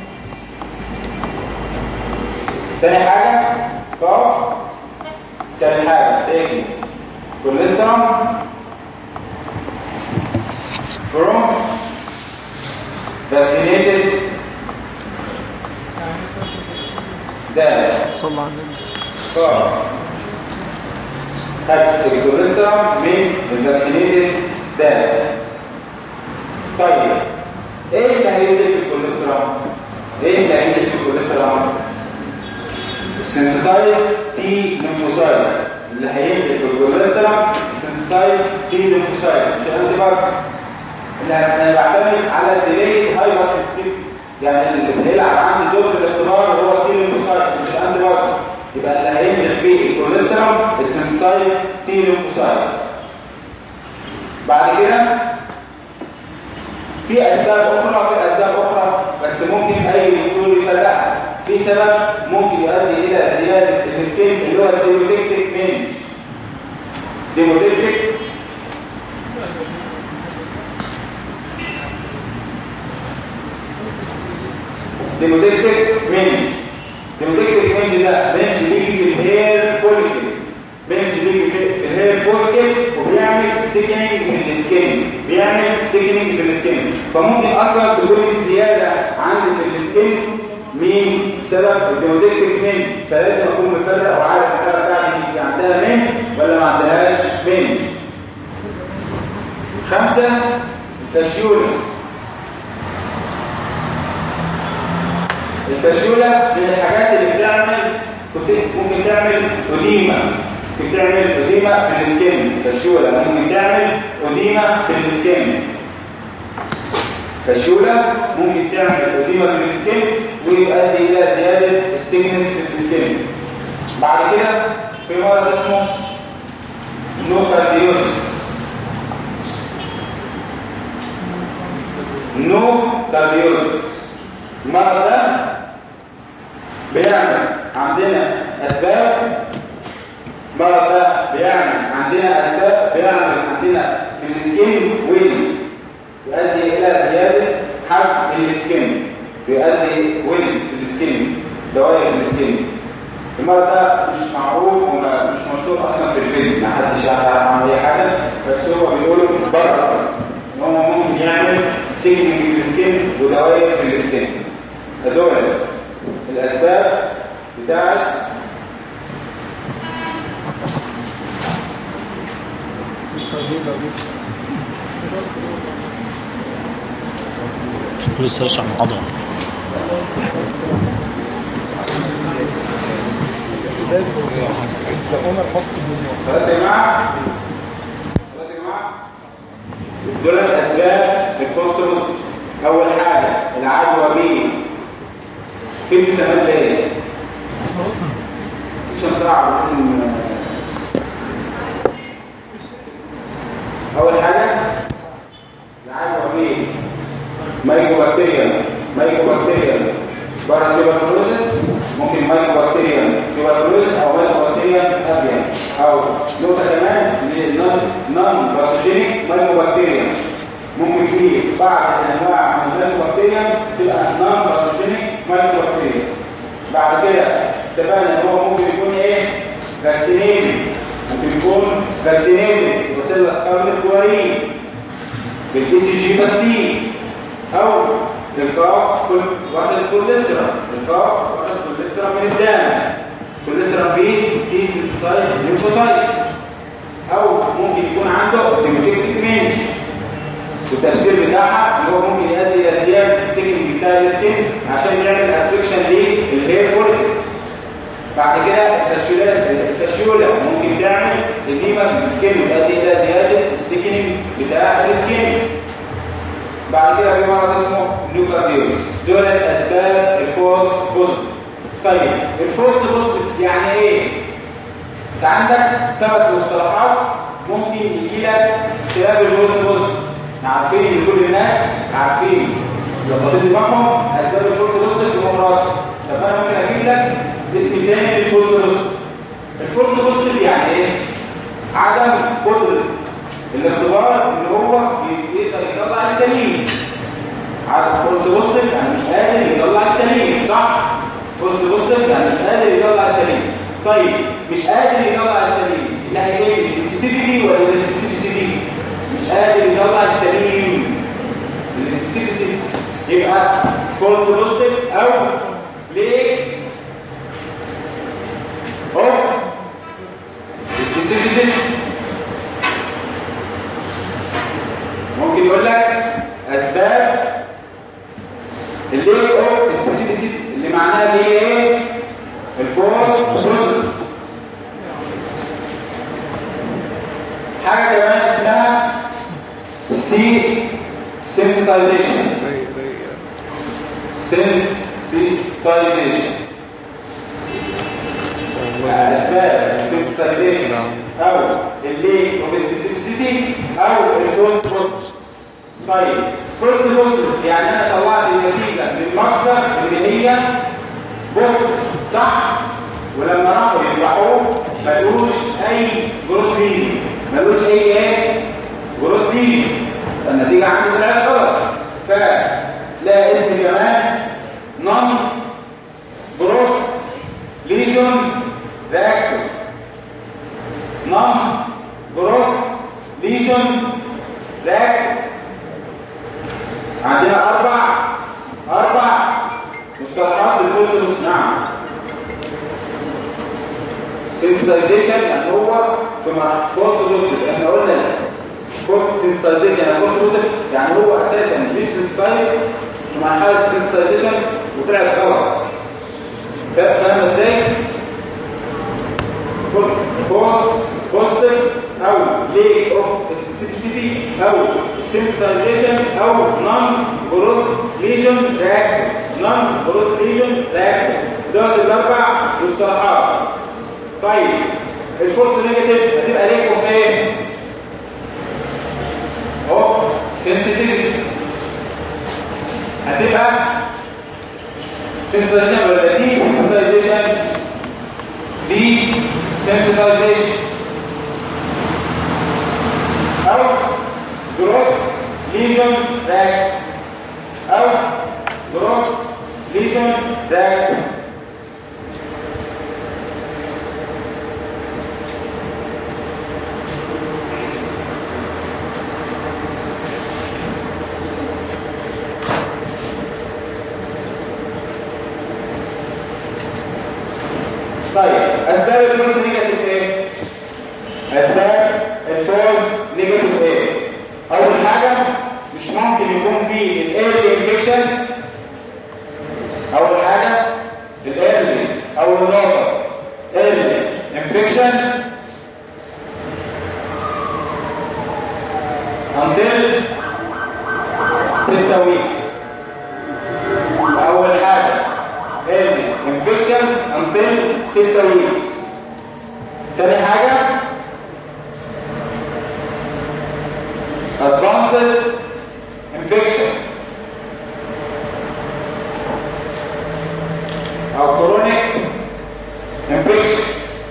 ثاني حاجه كاف ثالث حاجه تاجي كوليسترول from vaccinated ده صلى على النبي خد الكوليسترول من الفاكسينيتد ده طيب ايه اللي هينزل في الكوليسترول ايه اللي هينزل في الكوليسترول السنسيتايز تي ليمفوسايتس اللي هينزل في الكوليسترول السنسيتايز تي ليمفوسايتس مش الانتي باكس اللي انا بعتمد على الديليد هايبر سنسيتيفيتي يعني اللي بيلعب عندي دور في الاختبار هو التي ليمفوسايتس مش الانتي باكس يبقى اللي هينزل فيه الكوليسترول السنسيتايز تي ليمفوسايتس بعد كده في اسباب اخرى في اسباب اخرى بس ممكن اي دكتور يفرقها في سبب ممكن يؤدي الى زياده السكين اللي هو الديموتيكتيك مينج ديموتيكتيك ديموتيكتيك مينج ديموتيكتيك مينج ده مينج بيجي في الهير فوليكل مينج بيجي في, في الهير فوليكل وبيعمل سيكنينج في السكين بيعمل سيكنينج في السكين فممكن اصلا تكون زياده عندي في السكين مين سبب الديموديكتيك مين فلازم اكون مفرق وعارف الحاله بتاعتي دي عندها مين ولا ما عندهاش مين خمسة الفاشيولا الفاشيولا من الحاجات اللي بتعمل ممكن تعمل أديمة ممكن تعمل أديمة في السكين الفاشيولا ممكن تعمل أديمة في السكين فالشولة ممكن تعمل أديمة في السكين ويؤدي إلى زيادة السيكنس في السكين بعد كده في مرض اسمه نوكارديوزس نوكارديوزس المرض ده بيعمل عندنا أسباب المرض ده بيعمل عندنا أسباب بيعمل عندنا في السكين وينز يؤدي إلى زيادة حجم السكين بيؤدي ويلز في السكين دوائر في السكين المرض ده مش معروف ومش مشهور أصلا في الفيلم ما حدش مش هعرف اعمل اي حاجه بس هو بيقول بره ان هو ممكن يعمل سيجننج في السكين ودوائر في السكين دولت الاسباب بتاعت شكله لسه يشرح الموضوع خلاص يا جماعه خلاص يا جماعه دولت اسباب الفولس بوزيتيف اول حاجه العدوى ب في ابتسامات ليه سيكشن صعب لازم اول حاجه العدوى ب مايكوبكتيريا مايكوبكتيريا باراتيبركلوزس ممكن مايكوبكتيريا تيبركلوزس او مايكوبكتيريا ابيان او نقطه كمان نون باثوجينيك مايكوبكتيريا ممكن في بعض الانواع من المايكوبكتيريا تبقى نون باثوجينيك مايكوبكتيريا بعد كده اتفقنا ان هو ممكن يكون ايه فاكسينيتد ممكن يكون فاكسينيتد بسيلا سكارلت كوارين بالاي سي جي فاكسين او الكاف كل واخد الكوليسترول الكاف واخد الكوليسترول من الدم الكوليسترول فيه تي سيستايت ليمفوسايت او ممكن يكون عنده ديموتيكتيك مينش والتفسير بتاعها ان هو ممكن يؤدي الى زياده السكن بتاع السكن عشان يعمل افكشن للهير فوليكلز بعد كده الفاشيولا الفاشيولا ممكن تعمل اديمه في السكن وتؤدي الى زياده السكن بتاع السكن بعد كده في مرض اسمه نيوكارديوس دول اسباب الفولس بوزيتيف طيب الفولس بوزيتيف يعني ايه انت عندك ثلاث مصطلحات ممكن يجي لك خلاف الفولس بوزيتيف احنا عارفين ان كل الناس عارفين لو حطيت دماغهم اسباب الفولس بوزيتيف في راس طب انا ممكن اجيب لك اسم تاني للفولس بوزيتيف الفولس بوزيتيف يعني ايه عدم قدره الاختبار اللي هو يقدر يطلع السليم على فولس بوزيتيف يعني مش قادر يطلع السليم صح فولس بوزيتيف يعني مش قادر يطلع السليم طيب مش قادر يطلع السليم اللي هيقول السنسيتيفيتي ولا السبيسيفيسيتي مش قادر يطلع السليم السبيسيفيسيتي يبقى فولس بوزيتيف او ليك اوف سبيسيفيسيتي ممكن يقول لك اسباب الليك اوف سبيسيفيسيتي اللي معناها اللي هي ايه الفورس بوزيتيف حاجه كمان اسمها سي سensitization رايق رايق sensitization والله اسباب sensitization نعم. او الليك اوف سبيسيفيسيتي او الفورس بوزيتيف طيب فورس بوزيتيف يعني انا طلعت النتيجه من مصدر اللي هي بوزيتيف صح ولما راحوا يطلعوه ملوش اي جروس ليجن ملوش اي ايه جروس ليجن النتيجه عندي طلعت غلط فلا اسم كمان نون جروس ليجن رياكتور نون جروس ليجن رياكتور عندنا اربع اربع مصطلحات للفولس بوزيتيف نعم سنسيتايزيشن يعني هو في مرحله فولس بوزيتيف احنا قلنا فولس سنسيتايزيشن يعني فولس بوزيتيف يعني هو اساسا مش سنسيتايز في مرحله سنسيتايزيشن وطلعت غلط فا- فاهم ازاي فولس بوزيتيف او ليك اوف سبيسيفيسيتي او سنسيتايزيشن او نون جروس ليجن رياكتيف نون جروس ليجن رياكتيف دول الاربع مصطلحات طيب الفورس نيجاتيف هتبقى ليك اوف ايه اوف سنسيتيفيتي هتبقى سنسيتايزيشن ولا دي سنسيتايزيشن دي سنسيتايزيشن او جروس ليجن راك او جروس ليجن راك 6 ويكس اول حاجه ان انفكشن until 6 ويكس تاني حاجه advanced infection او chronic infection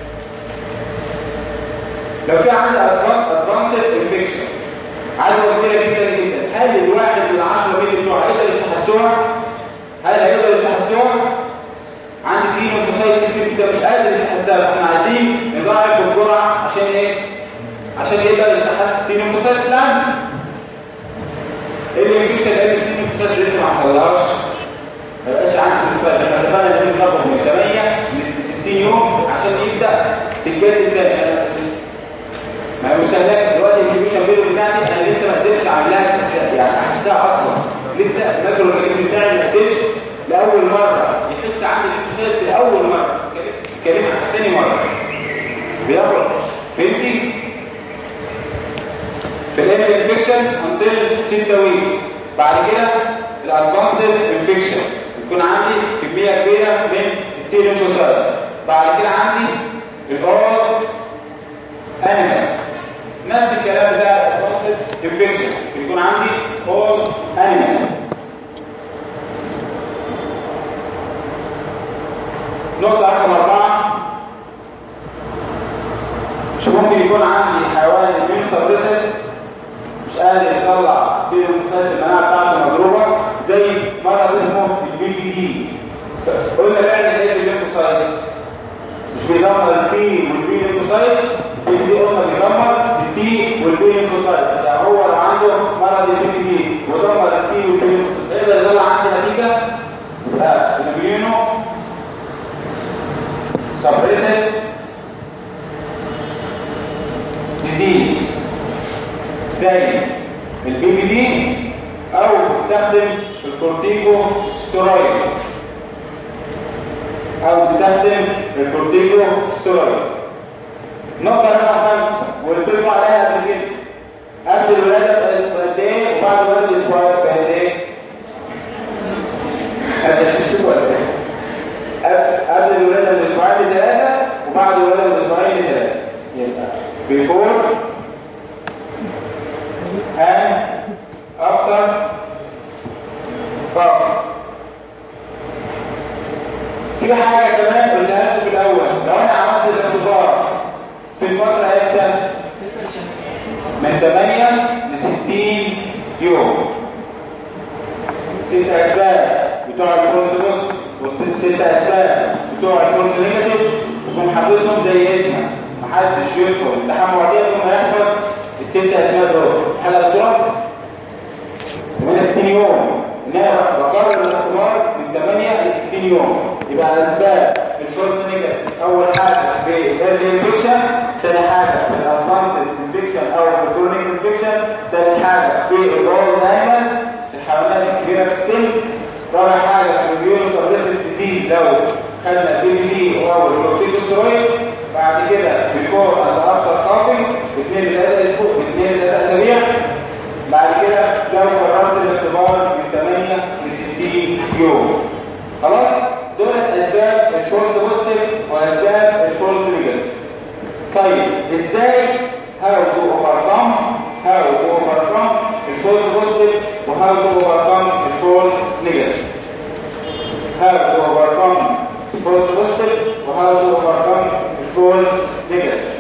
لو في عندي advanced infection عدوى كبيره جدا جدا هل الواحد من العشرة مللي بتوعها يقدر يستحسوها؟ هل هيقدر يستحسوها؟ عندي تيم وفصائل كتير جدا مش قادر يستحسها فاحنا عايزين نضاعف الجرعه عشان ايه؟ عشان يقدر يستحس التيم وفصائل اللي عنده ايه الانفكشن اللي التيم وفصائل لسه ما حصلهاش ما بقاش عندي سيسبات احنا اتفقنا ان بناخد من 8 ل 60 يوم عشان يبدا تتجدد تاني ما هي مستهلكه دلوقتي الانكيبيشن بيريود بتاعتي انا لسه ما قدرتش اعملها يعني احسها اصلا لسه الماكرو اورجانيزم بتاعي ما قدرش لاول مره يحس عندي الانفكشنز لاول مره كلمه تاني مره بياخد فهمتي في الام انفكشن انتل 6 ويكس بعد كده الادفانسد انفكشن يكون عندي كميه كبيره من التيلوسوسايتس بعد كده عندي الاورد انيمالز نفس الكلام بتاع الادفانسد انفكشن يكون عندي اول انيمال نقطة رقم أربعة مش ممكن يكون عندي حيوان immune suppressor مش قادر يطلع تيلوفوسايتس المناعة بتاعته مضروبة زي مرض اسمه البي في دي قلنا بقى ايه الليمفوسايتس مش بيدمر التي والبي ليمفوسايتس البي دي قلنا بيدمر التي والبي ليمفوسايتس يعني هو لو عنده مرض البي دي ودمر التي والبي ليمفوسايتس يقدر يطلع عندي نتيجة يبقى الاميونو سبريسيف ديزيز زي البي في دي او استخدم الكورتيكو ستيرويد او نستخدم الكورتيكو ستيرويد نقطه رقم خمسه وقلت لكم عليها قبل كده قبل الولاده بقد ايه وبعد الولاده باسبوعين بقد ايه انا غششتكم ولا ايه قبل الولاده باسبوعين لثلاثه وبعد الولاده باسبوعين لثلاثه يبقى before and after فقط في حاجة كمان قلتها لكم في الأول لو أنا عملت الاختبار في الفترة امتى؟ من 8 ل 60 يوم ست أسباب بتوع الفولس بوست والست أسباب بتوع الفولس نيجاتيف تكون حافظهم زي اسمك محدش يدخل امتحان معدية بدون ما يحفظ الست أسباب دول في حاجة دكتورة 68 يوم ان انا بقرر الاختبار من 8 ل 60 يوم يبقى اسباب الفورس نيجاتيف اول حاجه في الايرلي انفكشن ثاني حاجه في الادفانسد انفكشن او في الكرونيك انفكشن ثالث حاجه في الاولد انيمالز الحيوانات الكبيره في السن رابع حاجه في البيولو سبريسيف ديزيز لو خدنا البي في دي او الكورتيكوستيرويد بعد كده بيفور اند افتر كافينج باثنين لثلاثه اسبوع باثنين لثلاثه اسابيع بعد كده لو قررت الاختبار من 8 ل 60 يوم خلاص دول اسباب الفولس بوزيتيف واسباب الفولس نيجاتيف طيب ازاي هاو تو اوفركم هاو تو اوفركم الفولس بوزيتيف وهاو تو اوفركم الفولس نيجاتيف هاو تو اوفركم الفولس بوزيتيف وهاو تو اوفركم الفولس نيجاتيف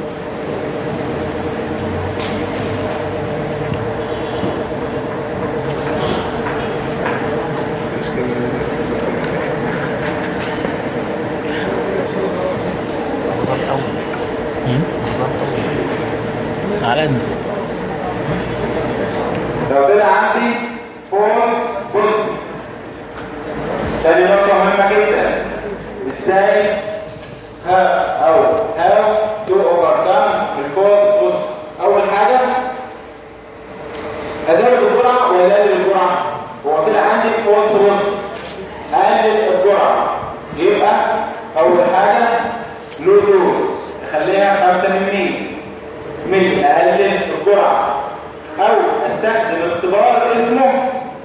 على قد لو طلع عندي فولس بوزيتيف تاني نقطة مهمة جدا ازاي ها او هاو تو اوفركم الفولس بوزيتيف اول حاجة ازود الجرعة ولا اقلل الجرعة هو طلع عندي فولس بوزيتيف اقلل الجرعة يبقى اول حاجة لو دوز اخليها 5 من 100 من اقلل الجرعه او استخدم اختبار اسمه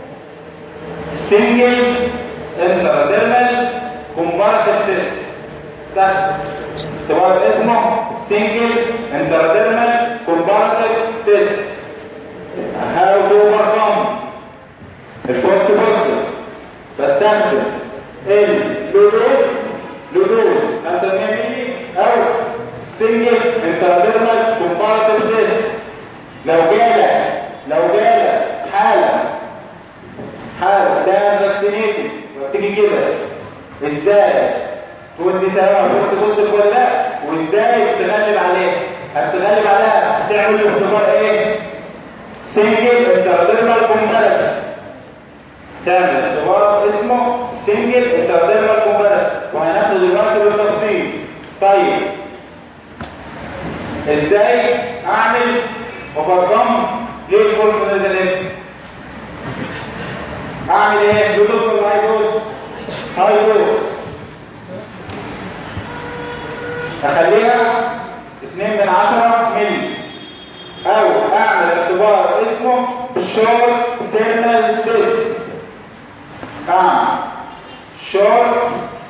سنجل انتراديرمال كومباراتيف تيست استخدم اختبار اسمه السنجل انتراديرمال كومباراتيف تيست هاو تو اوفركم الفولس بوزيتيف بستخدم اللودوز لودوز 500 مللي او سنجل انتراديرمال كومباراتيف تيست لو جالك لو جالك حاله حاله ده فاكسينيتد وبتيجي كده ازاي تقول دي سبب فورس بوزيتيف ولا لا وازاي تتغلب عليها هتتغلب عليها تعمل له اختبار ايه سنجل انتراديرمال كومباراتيف تعمل اختبار اسمه سنجل انتراديرمال كومباراتيف وهناخده دلوقتي بالتفصيل طيب ازاي اعمل اوفركم ليه الفورس نيجاتيف اعمل ايه لودوز ولا هاي دوز هاي دوز اخليها 2 من 10 مللي او اعمل اختبار اسمه شورت سيرمال تيست اعمل شورت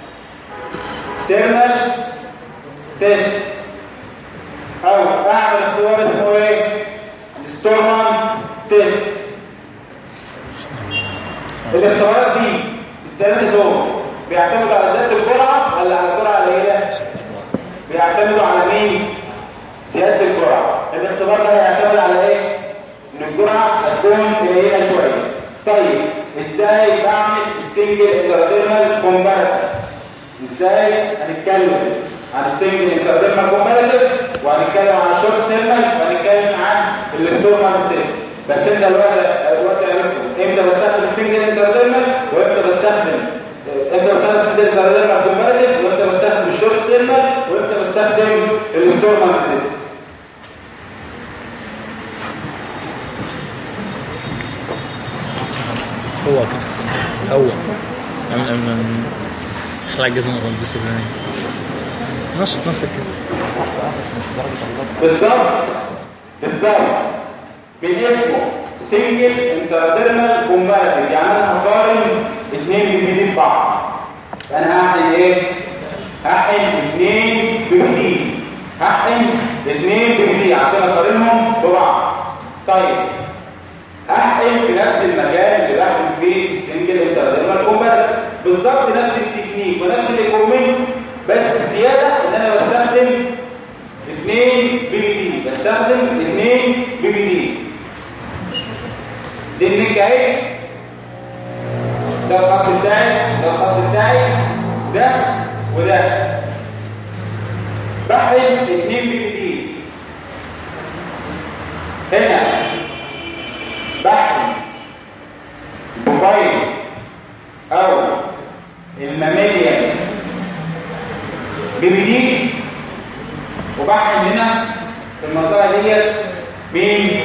سيرمال تيست او اعمل اختبار اسمه ايه ستورمانت تيست الاختبارات دي الثلاثه دول بيعتمدوا على ذات الجرعه ولا على الجرعه القليله بيعتمدوا على مين زياده الجرعه الاختبار ده هيعتمد على ايه ان الجرعه هتكون قليله شويه طيب ازاي بعمل السنجل انتراديرمال كومباراتيف ازاي هنتكلم عن السنجل انتراديرمال كومباراتيف وهنتكلم عن الشورت سيرمال وهنتكلم عن الستورمال تيست بس انت الوقت الوقت عرفته امتى بستخدم السنجل انتراديرمال وامتى بستخدم امتى بستخدم السنجل انتراديرمال كومباراتيف وامتى بستخدم الشورت سيرمال وامتى بستخدم الستورمال تيست هو كده هو أم أم أم اخلع الجزمة والبس البنانية نشط نفسك كده بالظبط بالظبط من اسمه سنجل انتراديرمال كومباراتيف يعني انا هقارن اثنين بي ببعض فانا هحقن ايه هحقن اثنين بي هحقن اثنين بي عشان اقارنهم ببعض طيب احقن في نفس المكان اللي بحقن فيه السنجل انتراديرمال كومباراتيف بالظبط نفس التكنيك ونفس الايكوبمنت بس الزياده ان انا بستخدم اثنين بي بي دي بستخدم اثنين بي بي دي دي النك اهي ده الخط بتاعي ده الخط بتاعي ده وده بحقن اثنين بي بي دي هنا بحقن بروفايل او الماميليا بي بي دي وبحقن هنا في المنطقه ديت مين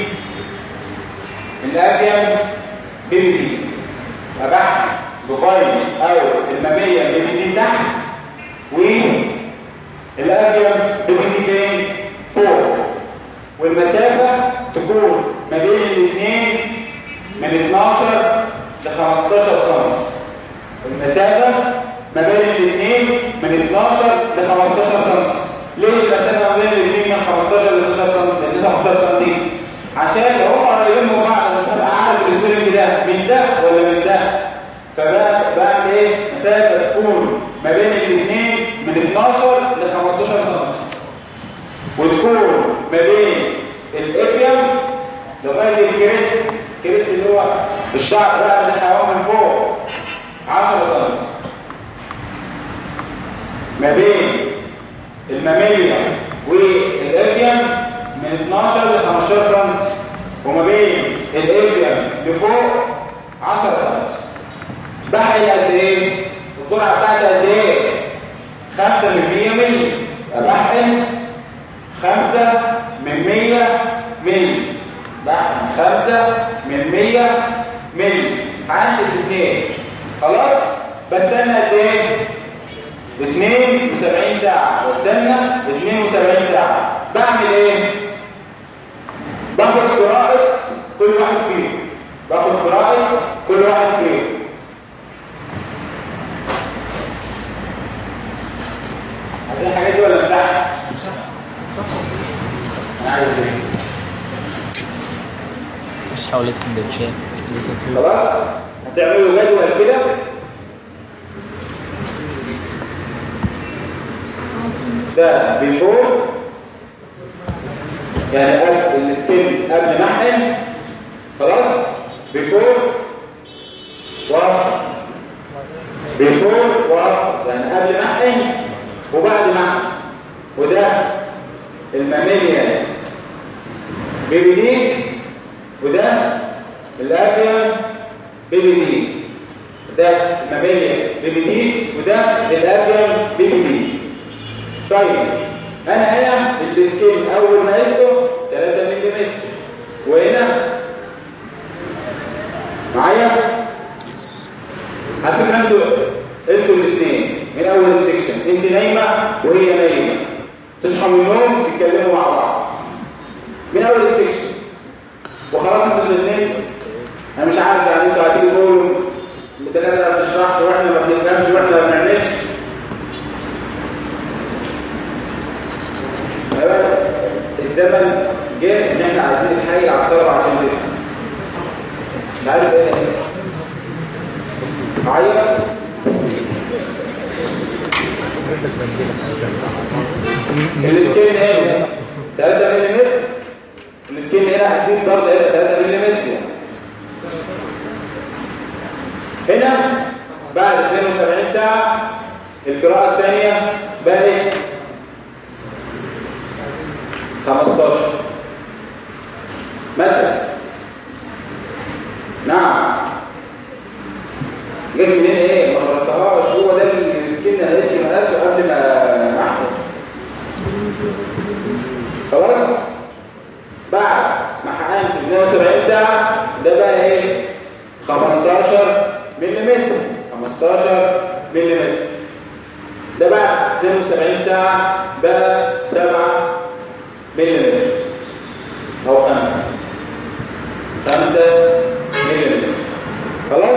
الافيم بي بي دي فبحقن بروفايل او الماميليا بي بي دي تحت والافيم بي بي دي فين فوق والمسافه تكون ما بين الاثنين من 12 ل 15 سم المسافة ما بين الاثنين من 12 ل 15 سم ليه المسافة ما بين الاثنين من 15 ل 12 سم ل 15 سم عشان لو هم قريبين من بعض أنا مش هبقى عارف السبيلنج ده من ده ولا من ده فبعمل ايه مسافة تكون ما بين الاثنين من 12 ل 15 سم وتكون ما بين الافيم لغايه الكريست الكريست اللي هو الشعر بقى من الحيوان من فوق 10 سم ما بين الماميليا والافيم من 12 ل 15 سم وما بين الافيم لفوق 10 سم بحقن قد ايه الجرعه بتاعتي قد ايه 5 من 100 مللي بحقن 5 من 100 مللي بحقن 5 من 100 مللي عندي الاثنين خلاص بستنى قد ايه 72 ساعه بستنى 72 ساعه بعمل ايه باخد قراءه كل واحد فيهم باخد قراءه كل واحد فيهم انا عايز ايه مش حوالي سندوتشات لسه طول خلاص هتعملوا جدول كده ده بيفور يعني قبل السكين قبل محن خلاص بيفور وافتر بيفور وافتر يعني قبل محن وبعد محن وده الماميليا بيبي دي وده الابيا بيبي دي ده الماميليا بيبي دي وده الابيا بيبي دي طيب انا هنا السكين اول ما قسته 3 ملم وهنا معايا على فكره انتوا انتوا الاثنين من اول السكشن انت نايمه وهي نايمه تصحى من النوم تتكلموا مع بعض من اول السكشن وخلاص انتوا الاثنين انا مش عارف يعني انتوا هتيجي تقولوا الدكاتره ما بتشرحش واحنا ما بنفهمش واحنا ما بنعملش الزمن جه ان احنا عايزين نتحايل على الطلبه عشان تفهم مش عارف ايه ده عيط السكين هنا 3 ملم السكين هنا هتجيب برضه هنا 3 ملم يعني هنا بعد 72 ساعة القراءة الثانية بقت 15 مثلا نعم جت منين ايه ما قرأتهاش هو ده السكين انا اسمي مقاسه قبل ما احضر خلاص بعد ما حقنت 72 ساعة ده بقى ايه 15 ملم 15 ملم ده بعد 72 ساعة بقى 7 ملم او 5 5 ملم خلاص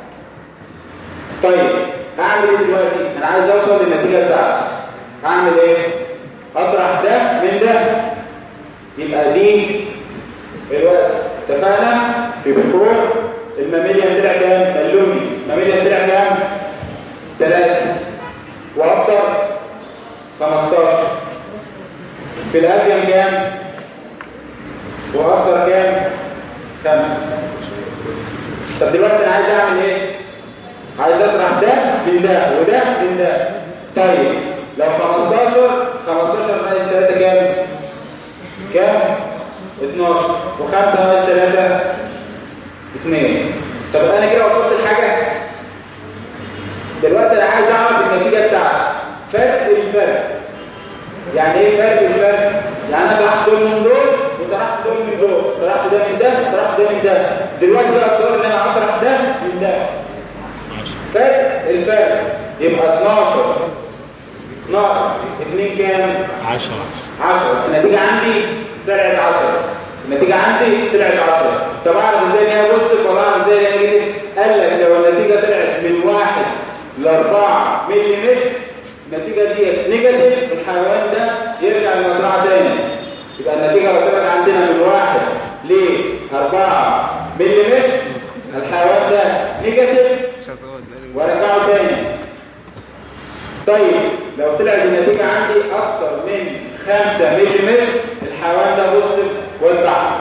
طيب اعمل ايه دلوقتي انا عايز اوصل للنتيجة بتاعتي اعمل ايه اطرح ده من ده يبقى دي الوقت اتفقنا في بفور الماميليا طلع كام اللومي الماميليا طلع كام 3 وافتر 15 في الافيان كام وافتر كام 5 طب دلوقتي انا عايز اعمل ايه عايز اطرح ده من ده وده من ده طيب لو 15 15 ناقص 3 كام كام 12 و5 ناقص 3 2 طب انا كده وصلت لحاجه دلوقتي انا عايز اعرف النتيجه بتاعتي فرق الفرق يعني ايه فرق الفرق يعني انا طرحت دول من دول وطرحت دول من دول طرحت ده من ده وطرحت ده من ده دلوقتي بقى الدور اللي انا اطرح ده من ده فرق الفرق يبقى 12 ناقص 2 كام 10 10 النتيجة عندي طلعت 10 النتيجة عندي طلعت 10 طب اعرف ازاي ان هي بوزيتيف ولا اعرف ازاي ان هي نيجاتيف قال لك لو النتيجة طلعت من 1 ل 4 ملم النتيجة دي نيجاتيف الحيوان ده يرجع للمزرعة تاني يبقى النتيجة لو طلعت عندنا من 1 ل 4 ملم الحيوان ده نيجاتيف مش هزود لازم وارجعه تاني طيب لو طلعت النتيجة عندي أكتر من 5 ملم الحيوان ده بوزيتيف واتبعه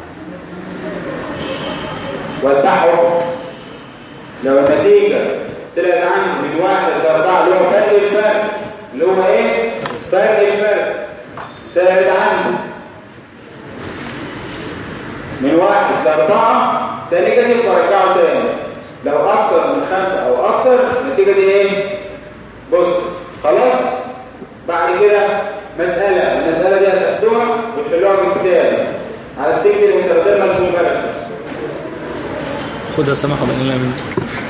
واتبعه لو النتيجة طلعت عندي من 1 ل 4 اللي هو فرق الفرق اللي هو ايه؟ فرق الفرق طلعت عندي من 1 ل 4 ده نيجاتيف وارجعه تاني لو اكتر من خمسة او اكتر النتيجة دي ايه بوزيتيف خلاص بعد كده مسألة المسألة دي هتاخدوها وتحلوها من الكتاب على السجن الانتراديرمال كونفرتر خدها سماح وبقى لنا منك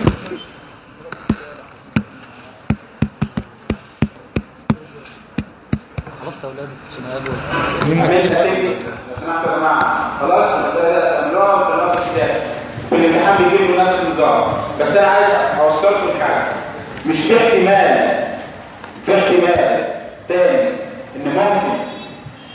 خلاص يا اولاد عشان اقابل عملت السجن لو سمحتوا يا جماعة خلاص المسألة تعملوها وتحلوها في الكتاب في الامتحان بيجيب له نفس النظام بس انا عايز اوصلكم لحاجة مش في احتمال في احتمال تاني ان ممكن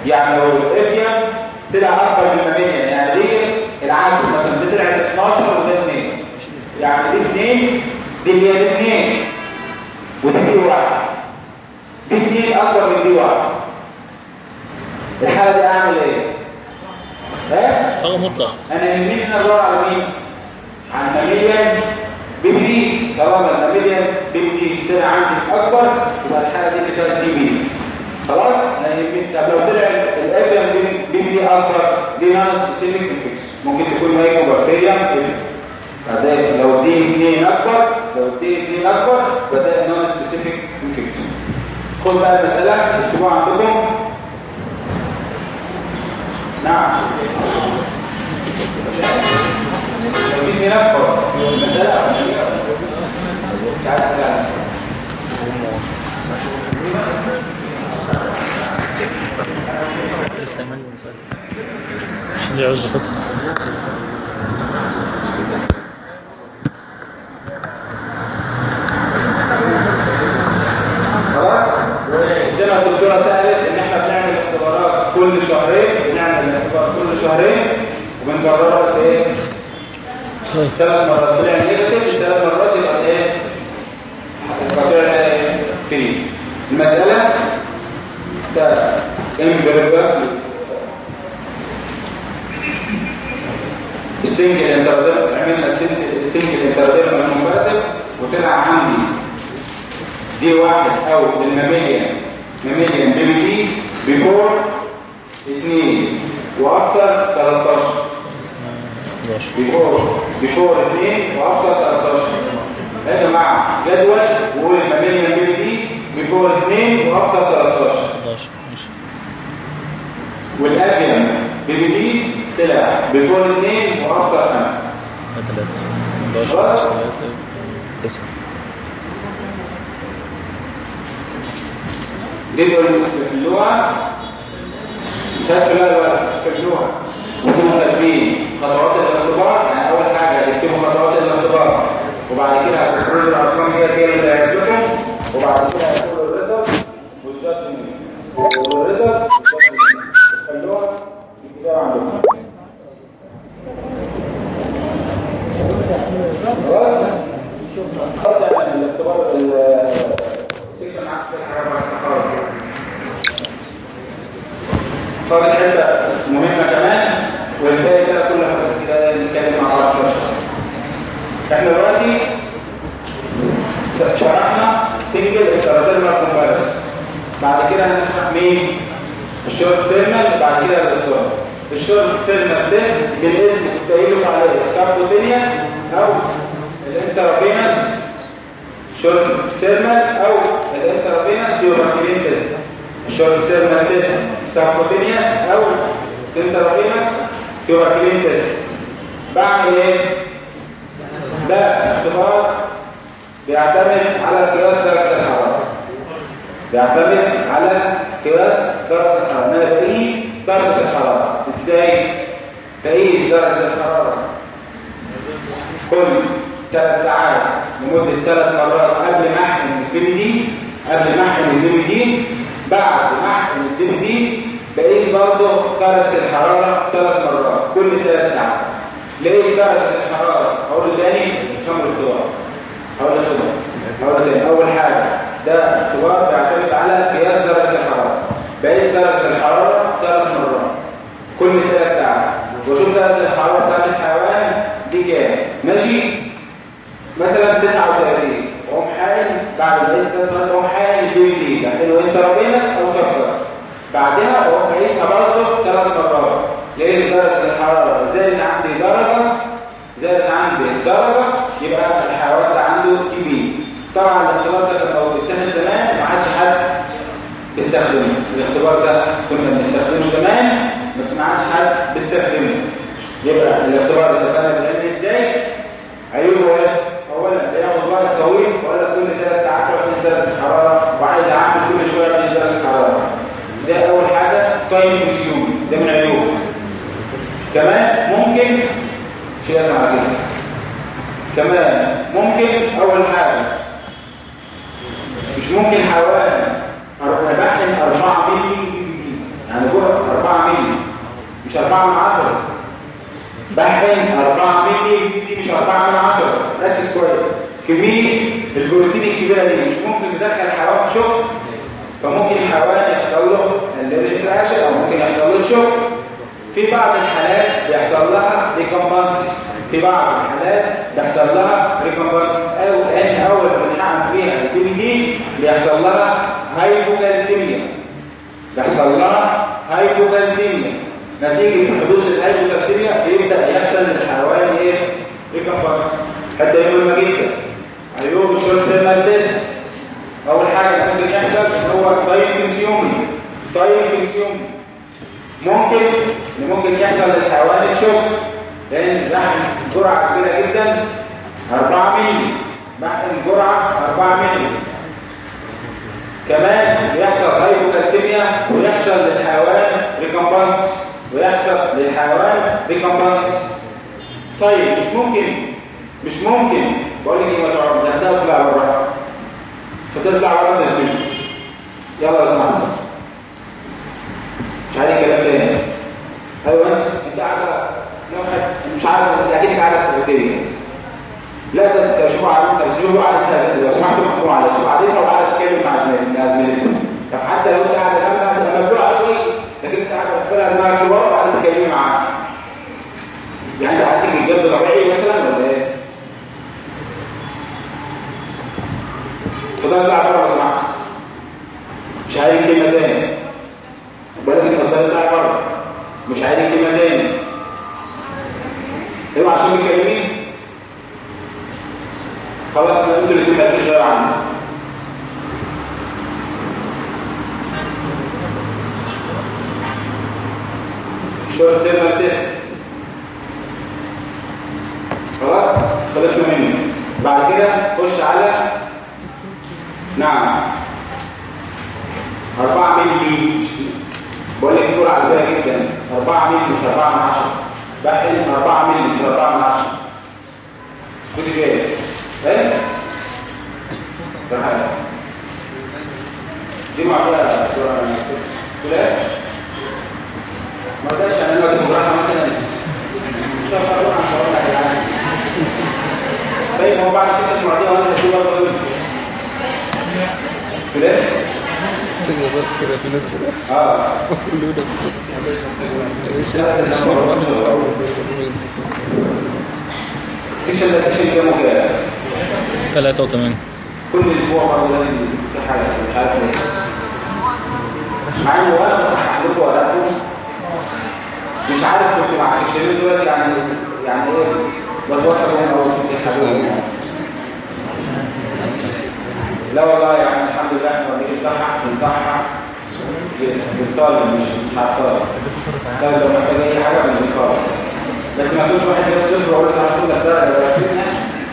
يعني لو الافيا طلع اكبر من الماميليان يعني دي العكس مثلا دي طلعت 12 وده 2 يعني دي 2 دي اللي هي دي 2 ودي دي واحد دي 2 اكبر من دي واحد الحاله دي اعمل ايه؟ ها؟ فرق مطلق انا يهمني ان ادور على مين على الماميليان بيبي دي طالما الماميليان بيبي دي طلع عندي اكبر يبقى الحاله دي اللي فيها دي بي خلاص انا يهمني طب لو طلع الابيان بيبي دي اكبر دي نون سبيسيفيك انفكشن ممكن تكون مايكرو بكتيريا بعدين لو دي 2 اكبر لو دي 2 اكبر بدا نون سبيسيفيك انفكشن خد بقى المساله اكتبوها عندكم نعم لو دي 2 اكبر المساله مش عايز تسال لسه يمني ونسأل عشان يعوز خطة خلاص زي ما الدكتوره سالت ان احنا بنعمل اختبارات كل شهرين بنعمل اختبار كل شهرين وبنكررها في ايه طيب ثلاث مرات طلع نيجاتيف ثلاث مرات يبقى ايه طلع فري المساله بتاع امبريباس السنجل انتراديرم عملنا السنجل السنجل انتراديرم المنفرد وطلع عندي دي واحد او الماميليان ماميليان بي بي دي بيفور 2 وافتر 13 11 بيفور بيفور 2 وافتر 13 يا جماعه جدول وقول الماميليان بي بي دي بيفور 2 وافتر 13 11 ماشي والابيان بي بي دي طلع بيفور 2 وافتر 5 3 11 خلاص؟ 3 9 دي تقول تحلوها مش هتحلوها دلوقتي تحلوها وانتم كاتبين خطوات الاختبار يعني اول حاجه هتكتبوا خطوات الاختبار وبعد كده هتخرجوا الارقام ديت هي اللي هتجيبكم وبعد كده هتقولوا الريزلت والجادجمنت والريزلت والجادجمنت تخلوها في الكتاب عندكم خلاص خلاص يعني الاختبار السكشن معاك في الحاجه بس خلاص فاضل حته مهمه كمان والباقي بقى كل حاجات كده نتكلم مع بعض شويه احنا دلوقتي شرحنا السنجل انتراديرمال كومباريتيف بعد كده هنشرح مين الشورت سيرمال بعد كده الاستور الشورت سيرمال ده بالاسم كنت قايل لكم عليه السبكوتينيوس او الانترافينس شورت سيرمال او الانترافينس تيوبركلين تيست الشورت سيرمال تيست سبكوتينيوس او سنترافينس تيوبركلين تيست بعمل ايه ده اختبار بيعتمد على قياس درجه الحراره بيعتمد على قياس درجه الحراره انا بقيس درجه الحراره ازاي بقيس درجه الحراره كل ثلاث ساعات لمدة ثلاث مرات قبل ما احقن البي دي قبل ما احقن البي دي بعد ما احقن البي دي بقيس برضه درجة الحرارة ثلاث مرات كل ثلاث ساعات لقيت درجة الحرارة أقول تاني بس افهموا الاختبار أول اختبار أقول تاني أول حاجة ده اختبار بيعتمد على قياس درجة الحرارة بقيس درجة الحرارة ثلاث مرات كل ثلاث ساعات واشوف درجة الحرارة بتاعت الحيوان دي كام ماشي مثلا 39 وهم حاين بعد ما يقيس 39 وهم حاين البي دي لانه انترافينس او سكر بعدها هو هيقيسها برضه ثلاث مرات لقيت درجه الحراره زادت عندي درجه زادت عندي درجه يبقى الحيوان ده عنده تي بي طبعا الاختبار ده كان لو اتخذ زمان ما عادش حد بيستخدمه الاختبار ده كنا بنستخدمه زمان بس ما عادش حد بيستخدمه يبقى الاختبار اتفقنا بالعلم ازاي عيوبه ايه اولا بياخد وقت طويل ولا كل ثلاث ساعات تروح تقيس درجه الحراره وعايز اعمل كل شويه اقيس درجه الحراره ده اول حاجه تايم كونسيوم ده من عيوبه كمان ممكن شيء مع كده كمان ممكن اول حاجه مش ممكن حيوان انا بحقن 4 مللي بي بي دي يعني جرعه 4 مللي مش 4 من 10 بحقن 4 مللي دي مش 4 من 10 ركز كويس كميه البروتين الكبيره دي مش ممكن تدخل الحيوان في شوك فممكن الحيوان يحصل له الريجيت رياكشن او ممكن يحصل له شوك في بعض الحالات بيحصل لها ريكمبانسي في بعض الحالات بيحصل لها ريكمبانسي او لان اول ما بنحقن فيها البي بي دي بيحصل لها هايبوكالسيميا بيحصل لها هايبوكالسيميا نتيجه حدوث الهايبوكالسيميا بيبدا يحصل للحيوان ايه ريكمبانسي حتى مهمه جدا عيوب الشورت سيرمال تيست اول حاجه اللي ممكن يحصل هو تايم كونسيومي تايم كونسيومي ممكن ان ممكن يحصل للحيوان تشوك لان بحقن جرعه كبيره جدا 4 مللي بحقن جرعه 4 مللي كمان بيحصل هايبوكالسيميا ويحصل للحيوان ريكمبانس ويحصل للحيوان ريكمبانس طيب مش ممكن مش ممكن بقول لك ايه ما تقعد تاخدها وتطلع بره فتطلع بره تثبيت يلا لو سمحت مش عايز كلام تاني ايوه انت انت قاعده لو حد مش عارف انت اكيد قاعده في الكافيتيريا لا ده انت شوف قاعد انت بتشوف قاعدتها لو سمحت محكوم عليها شوف قاعدتها وقاعده تتكلم مع زميلتها مع زميلتها طب حتى لو انت قاعده جنبها تبقى مبلوعه شويه لكن انت قاعده مقفله دماغك لورا وقاعده تتكلمي معاها يعني انت قعدتك الجنب طبيعي مثلا ولا ايه؟ فضل اطلع بره لو سمحت مش عايز كلمه تاني بقول لك اتفضل اطلع بره مش عايز كلمه تاني ايوه عشان متكلمين خلاص انا انتوا الاثنين مالكوش غير عندي شورت سيرمال تيست خلاص خلصنا منه بعد كده خش على نعم 4 مللي بقول لك جرعه كبيره جدا 4 مللي مش 4 من 10 بحقن 4 مللي مش 4 من 10 كنت جاي ايه راح دي معقوله كده ما رضاش يعني انا اديكم جراحه مثلا شوف اروح مش هقول لك يعني طيب هو بعد ست المعديه وانا هديه برضه كده فجأة بقى كده في ناس كده اه يقولوا لك لا، لا، لا، ما بقولش الأول. السكشن ده سكشن كام وكده 83 كل اسبوع برضه لازم في حاجه مش عارف ليه مع انه وانا بصحح لكم ورقكم مش عارف كنت مع السكشنين دلوقتي يعني يعني ايه بتوصل بهم او بتتحدثوا لا والله يعني الحمد لله احنا لما نيجي نصحح بنصحح بالطالب مش مش على الطالب الطالب لو محتاج اي حاجه بنضيفها بس ما يكونش واحد جاب صفر واقول له تعالى خد لك درجه ولا كده.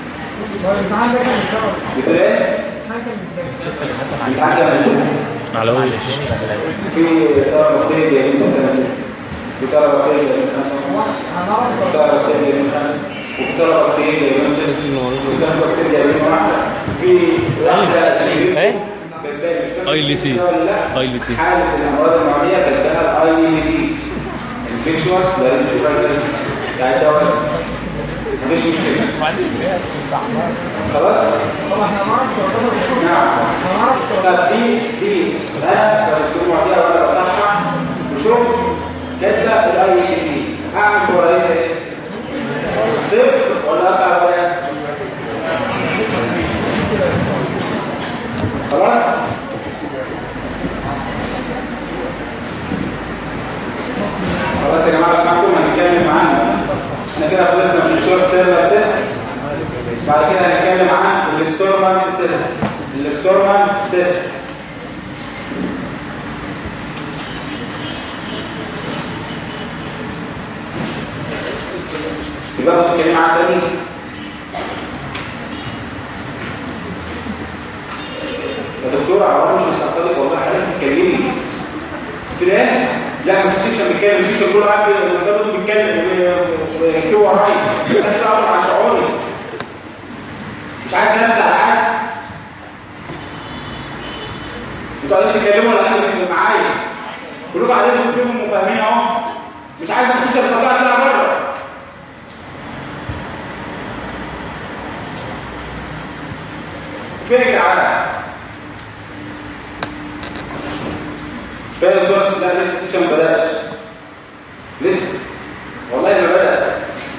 بتقول ايه؟ بيتعجب من ست معلوش في طلبه كتير جايبين ستة من ست في طلبه كتير جايبين خمسة في طلبه كتير جايبين خمسة وفي طلبه كتير جايبين ست وفي طلبه كتير جايبين واحدة في واحدة زميلتكم إيه؟ كاتباها مش فاكر اي لي تي. اسمها ولا لا. اي لي تي. حالة الأمراض المعدية كاتباها الاي لي تي انفكشوس لارنجيفايتس يعني ده مفيش مشكلة خلاص؟ نعم طب دي دي انا كدكتور معديه وانا بصحح وشوف كاتبه الاي اي تي اعمل في ورقتها ايه؟ صفر ولا اقطع الورقه؟ خلاص؟ خلاص يا جماعه لو سمحتوا هنتكلم عنها احنا كده خلصنا من الشورت سيرفر تيست بعد كده هنتكلم عن الستورمان تيست الستورمان تيست تبقى بتتكلم عن تاني يا دكتور انا مش مستعصدك والله حضرتك بتتكلمي قلت له ايه؟ لا ما فيش سيكشن بيتكلم السيكشن كله قاعد مرتبط بيتكلم ويكتبوا ورايا انا كده عبر عن شعوري مش عارف نفس على حد انتوا قاعدين تتكلموا ولا قاعدين معايا كلكم عليكم كلكم وفاهمين اهو مش عايز الشيشه بصدقها تطلع بره فين يا جدعان فين يا دكتور لا لسه السيشن ما بداش لسه والله ما بدا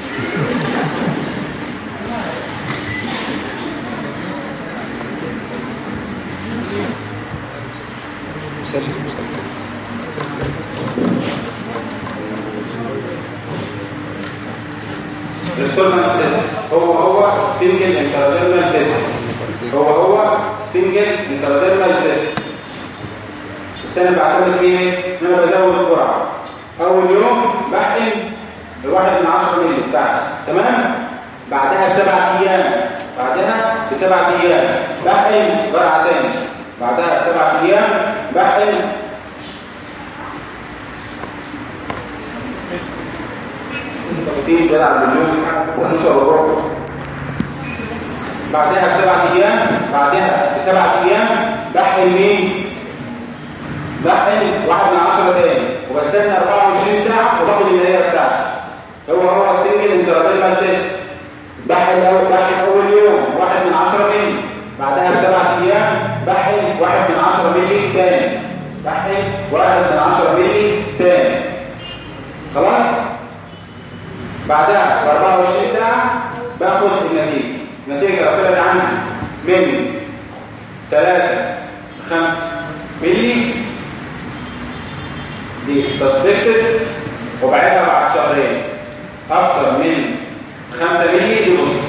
مسلي مسلي الانستولمنت تيست هو هو السنجل انتراديرمال تيست هو هو السنجل انتراديرمال تيست بس انا بعتمد فيه ايه؟ ان انا بزود الجرعه اول يوم بحقن الواحد من 10 مللي بتاعتي تمام بعدها بسبع ايام بعدها بسبع ايام بحقن جرعه تاني بعدها بسبع ايام بحقن تيجي زيادة عن المليون استنوش وربع بعدها بسبعة أيام بعدها بسبعة أيام بحقن مين؟ بحقن واحد من عشرة تاني وبستنى 24 ساعة وباخد النهاية بتاعتي هو هو السنجل انتراديرمال تيست بحقن أول بحقن أول يوم واحد من عشرة مللي بعدها بسبعة أيام بحقن واحد من عشرة مللي تاني بحقن واحد من عشرة مللي تاني خلاص؟ بعدها ب 24 ساعة باخد النتيجة النتيجة لو طلعت عندي من 3 5 مللي دي سسبكتد وبعدها بعد شهرين اكتر من 5 مللي دي بوزيتيف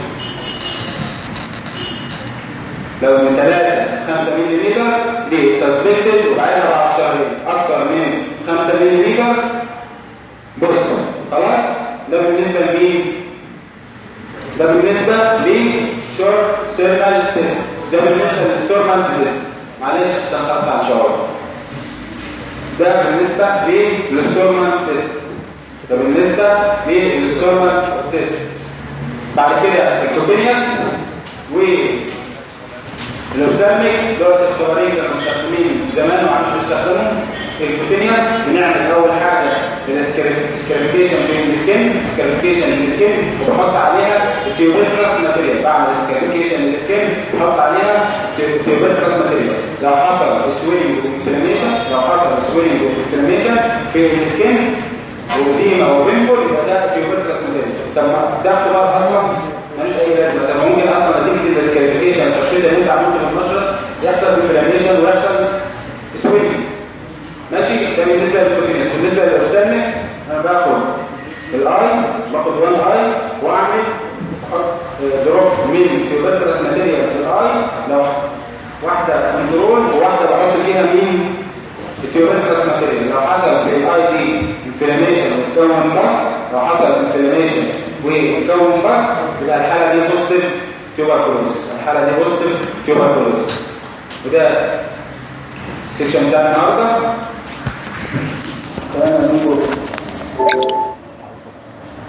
لو من 3 5 مللي دي سسبكتد وبعدها بعد شهرين اكتر من 5 مللي بوزيتيف خلاص ده بالنسبة لمين؟ ده بالنسبة للشورت سيرمال تيست ده بالنسبة للستورمانت تيست معلش سخرت عن شعور ده بالنسبة للستورمانت تيست ده بالنسبة للستورمانت تيست بعد كده الكوتينيوس و الأوسامك دول اختبارين كانوا مستخدمين زمان وما عادش بيستخدموا الكوتينيوس بنعمل اول حاجه السكريفيكيشن في السكين سكريفيكيشن للسكين وبحط عليها التيوبركلاس ماتيريال بعمل سكريفيكيشن للسكين وبحط عليها التيوبركلاس ماتيريال لو حصل سويلنج وانفلاميشن لو حصل سويلنج وانفلاميشن في السكين وديما وبنفول يبقى ده تيوبركلاس ماتيريال طب ده اختبار اصلا ملوش اي لازمه طب ممكن اصلا نتيجه السكريفيكيشن التشريط اللي انت عملته في النشره يحصل انفلاميشن ويحصل سويلنج ماشي ده بالنسبه للكوتينيوس بالنسبه للارسالمك انا باخد الاي باخد وان اي واعمل احط دروب من تيوبركلس ماتيريال في الاي لو واحده كنترول وواحده بحط فيها مين التيوبركلس ماتيريال لو حصل في الاي دي انفلاميشن وتكون بس لو حصل انفلاميشن وتكون بس يبقى الحاله دي بوزيتيف تيوبركلوز الحاله دي بوزيتيف تيوبركلوز وده السكشن بتاع النهارده تمام